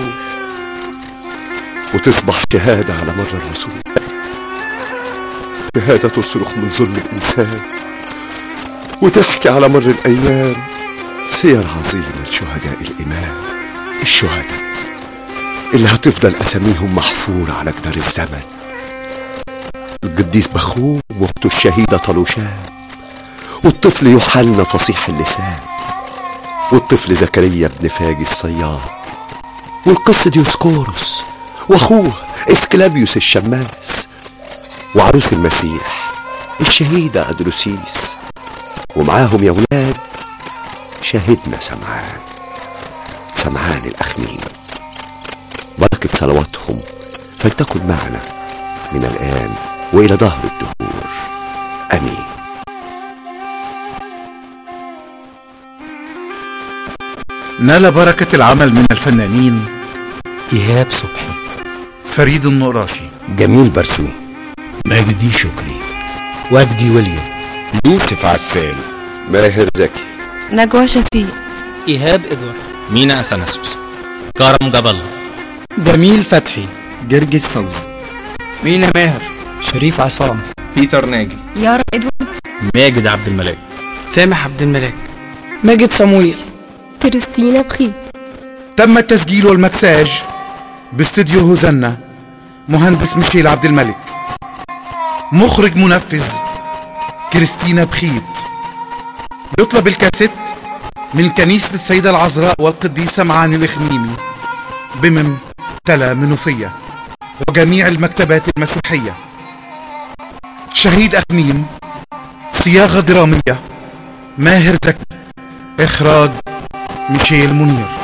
وتصبح شهادة على مر الرسول شهادة تصرخ من ظلم الإنسان وتحكي على مر الأيام سير عظيمة لشهداء الإيمان الشهداء اللي هتفضل أساميهم محفورة على جدار الزمن القديس بخوم واخته الشهيدة طلوشان والطفل يوحنا فصيح اللسان والطفل زكريا ابن فاجي الصياد والقس ديوسكوروس واخوه اسكلابيوس الشماس وعروس المسيح الشهيدة أدروسيس ومعاهم يا ولاد شاهدنا سمعان سمعان الأخمين بركة صلواتهم فلتكن معنا من الآن وإلى ظهر الدهور آمين نال بركة العمل من الفنانين إيهاب صبحي فريد النقراشي جميل برسوم مجدي شكري وجدي ويليام يوسف عسال ماهر زكي نجوى شفيق إيهاب إدوارد مينا أثناسوس كرم جبل جميل فتحي جرجس فوزي مينا ماهر شريف عصام بيتر ناجي يارا إدوارد ماجد عبد الملاك سامح عبد الملاك ماجد صمويل كريستينا بخيت تم التسجيل والمكساج باستديو هوزنا مهندس ميشيل عبد الملك مخرج منفذ كريستينا بخيت يطلب الكاسيت من كنيسة السيدة العذراء والقديسة معاني الإخميمي بمم تلا منوفية وجميع المكتبات المسيحية شهيد أخميم صياغة درامية ماهر زكي إخراج ميشيل منير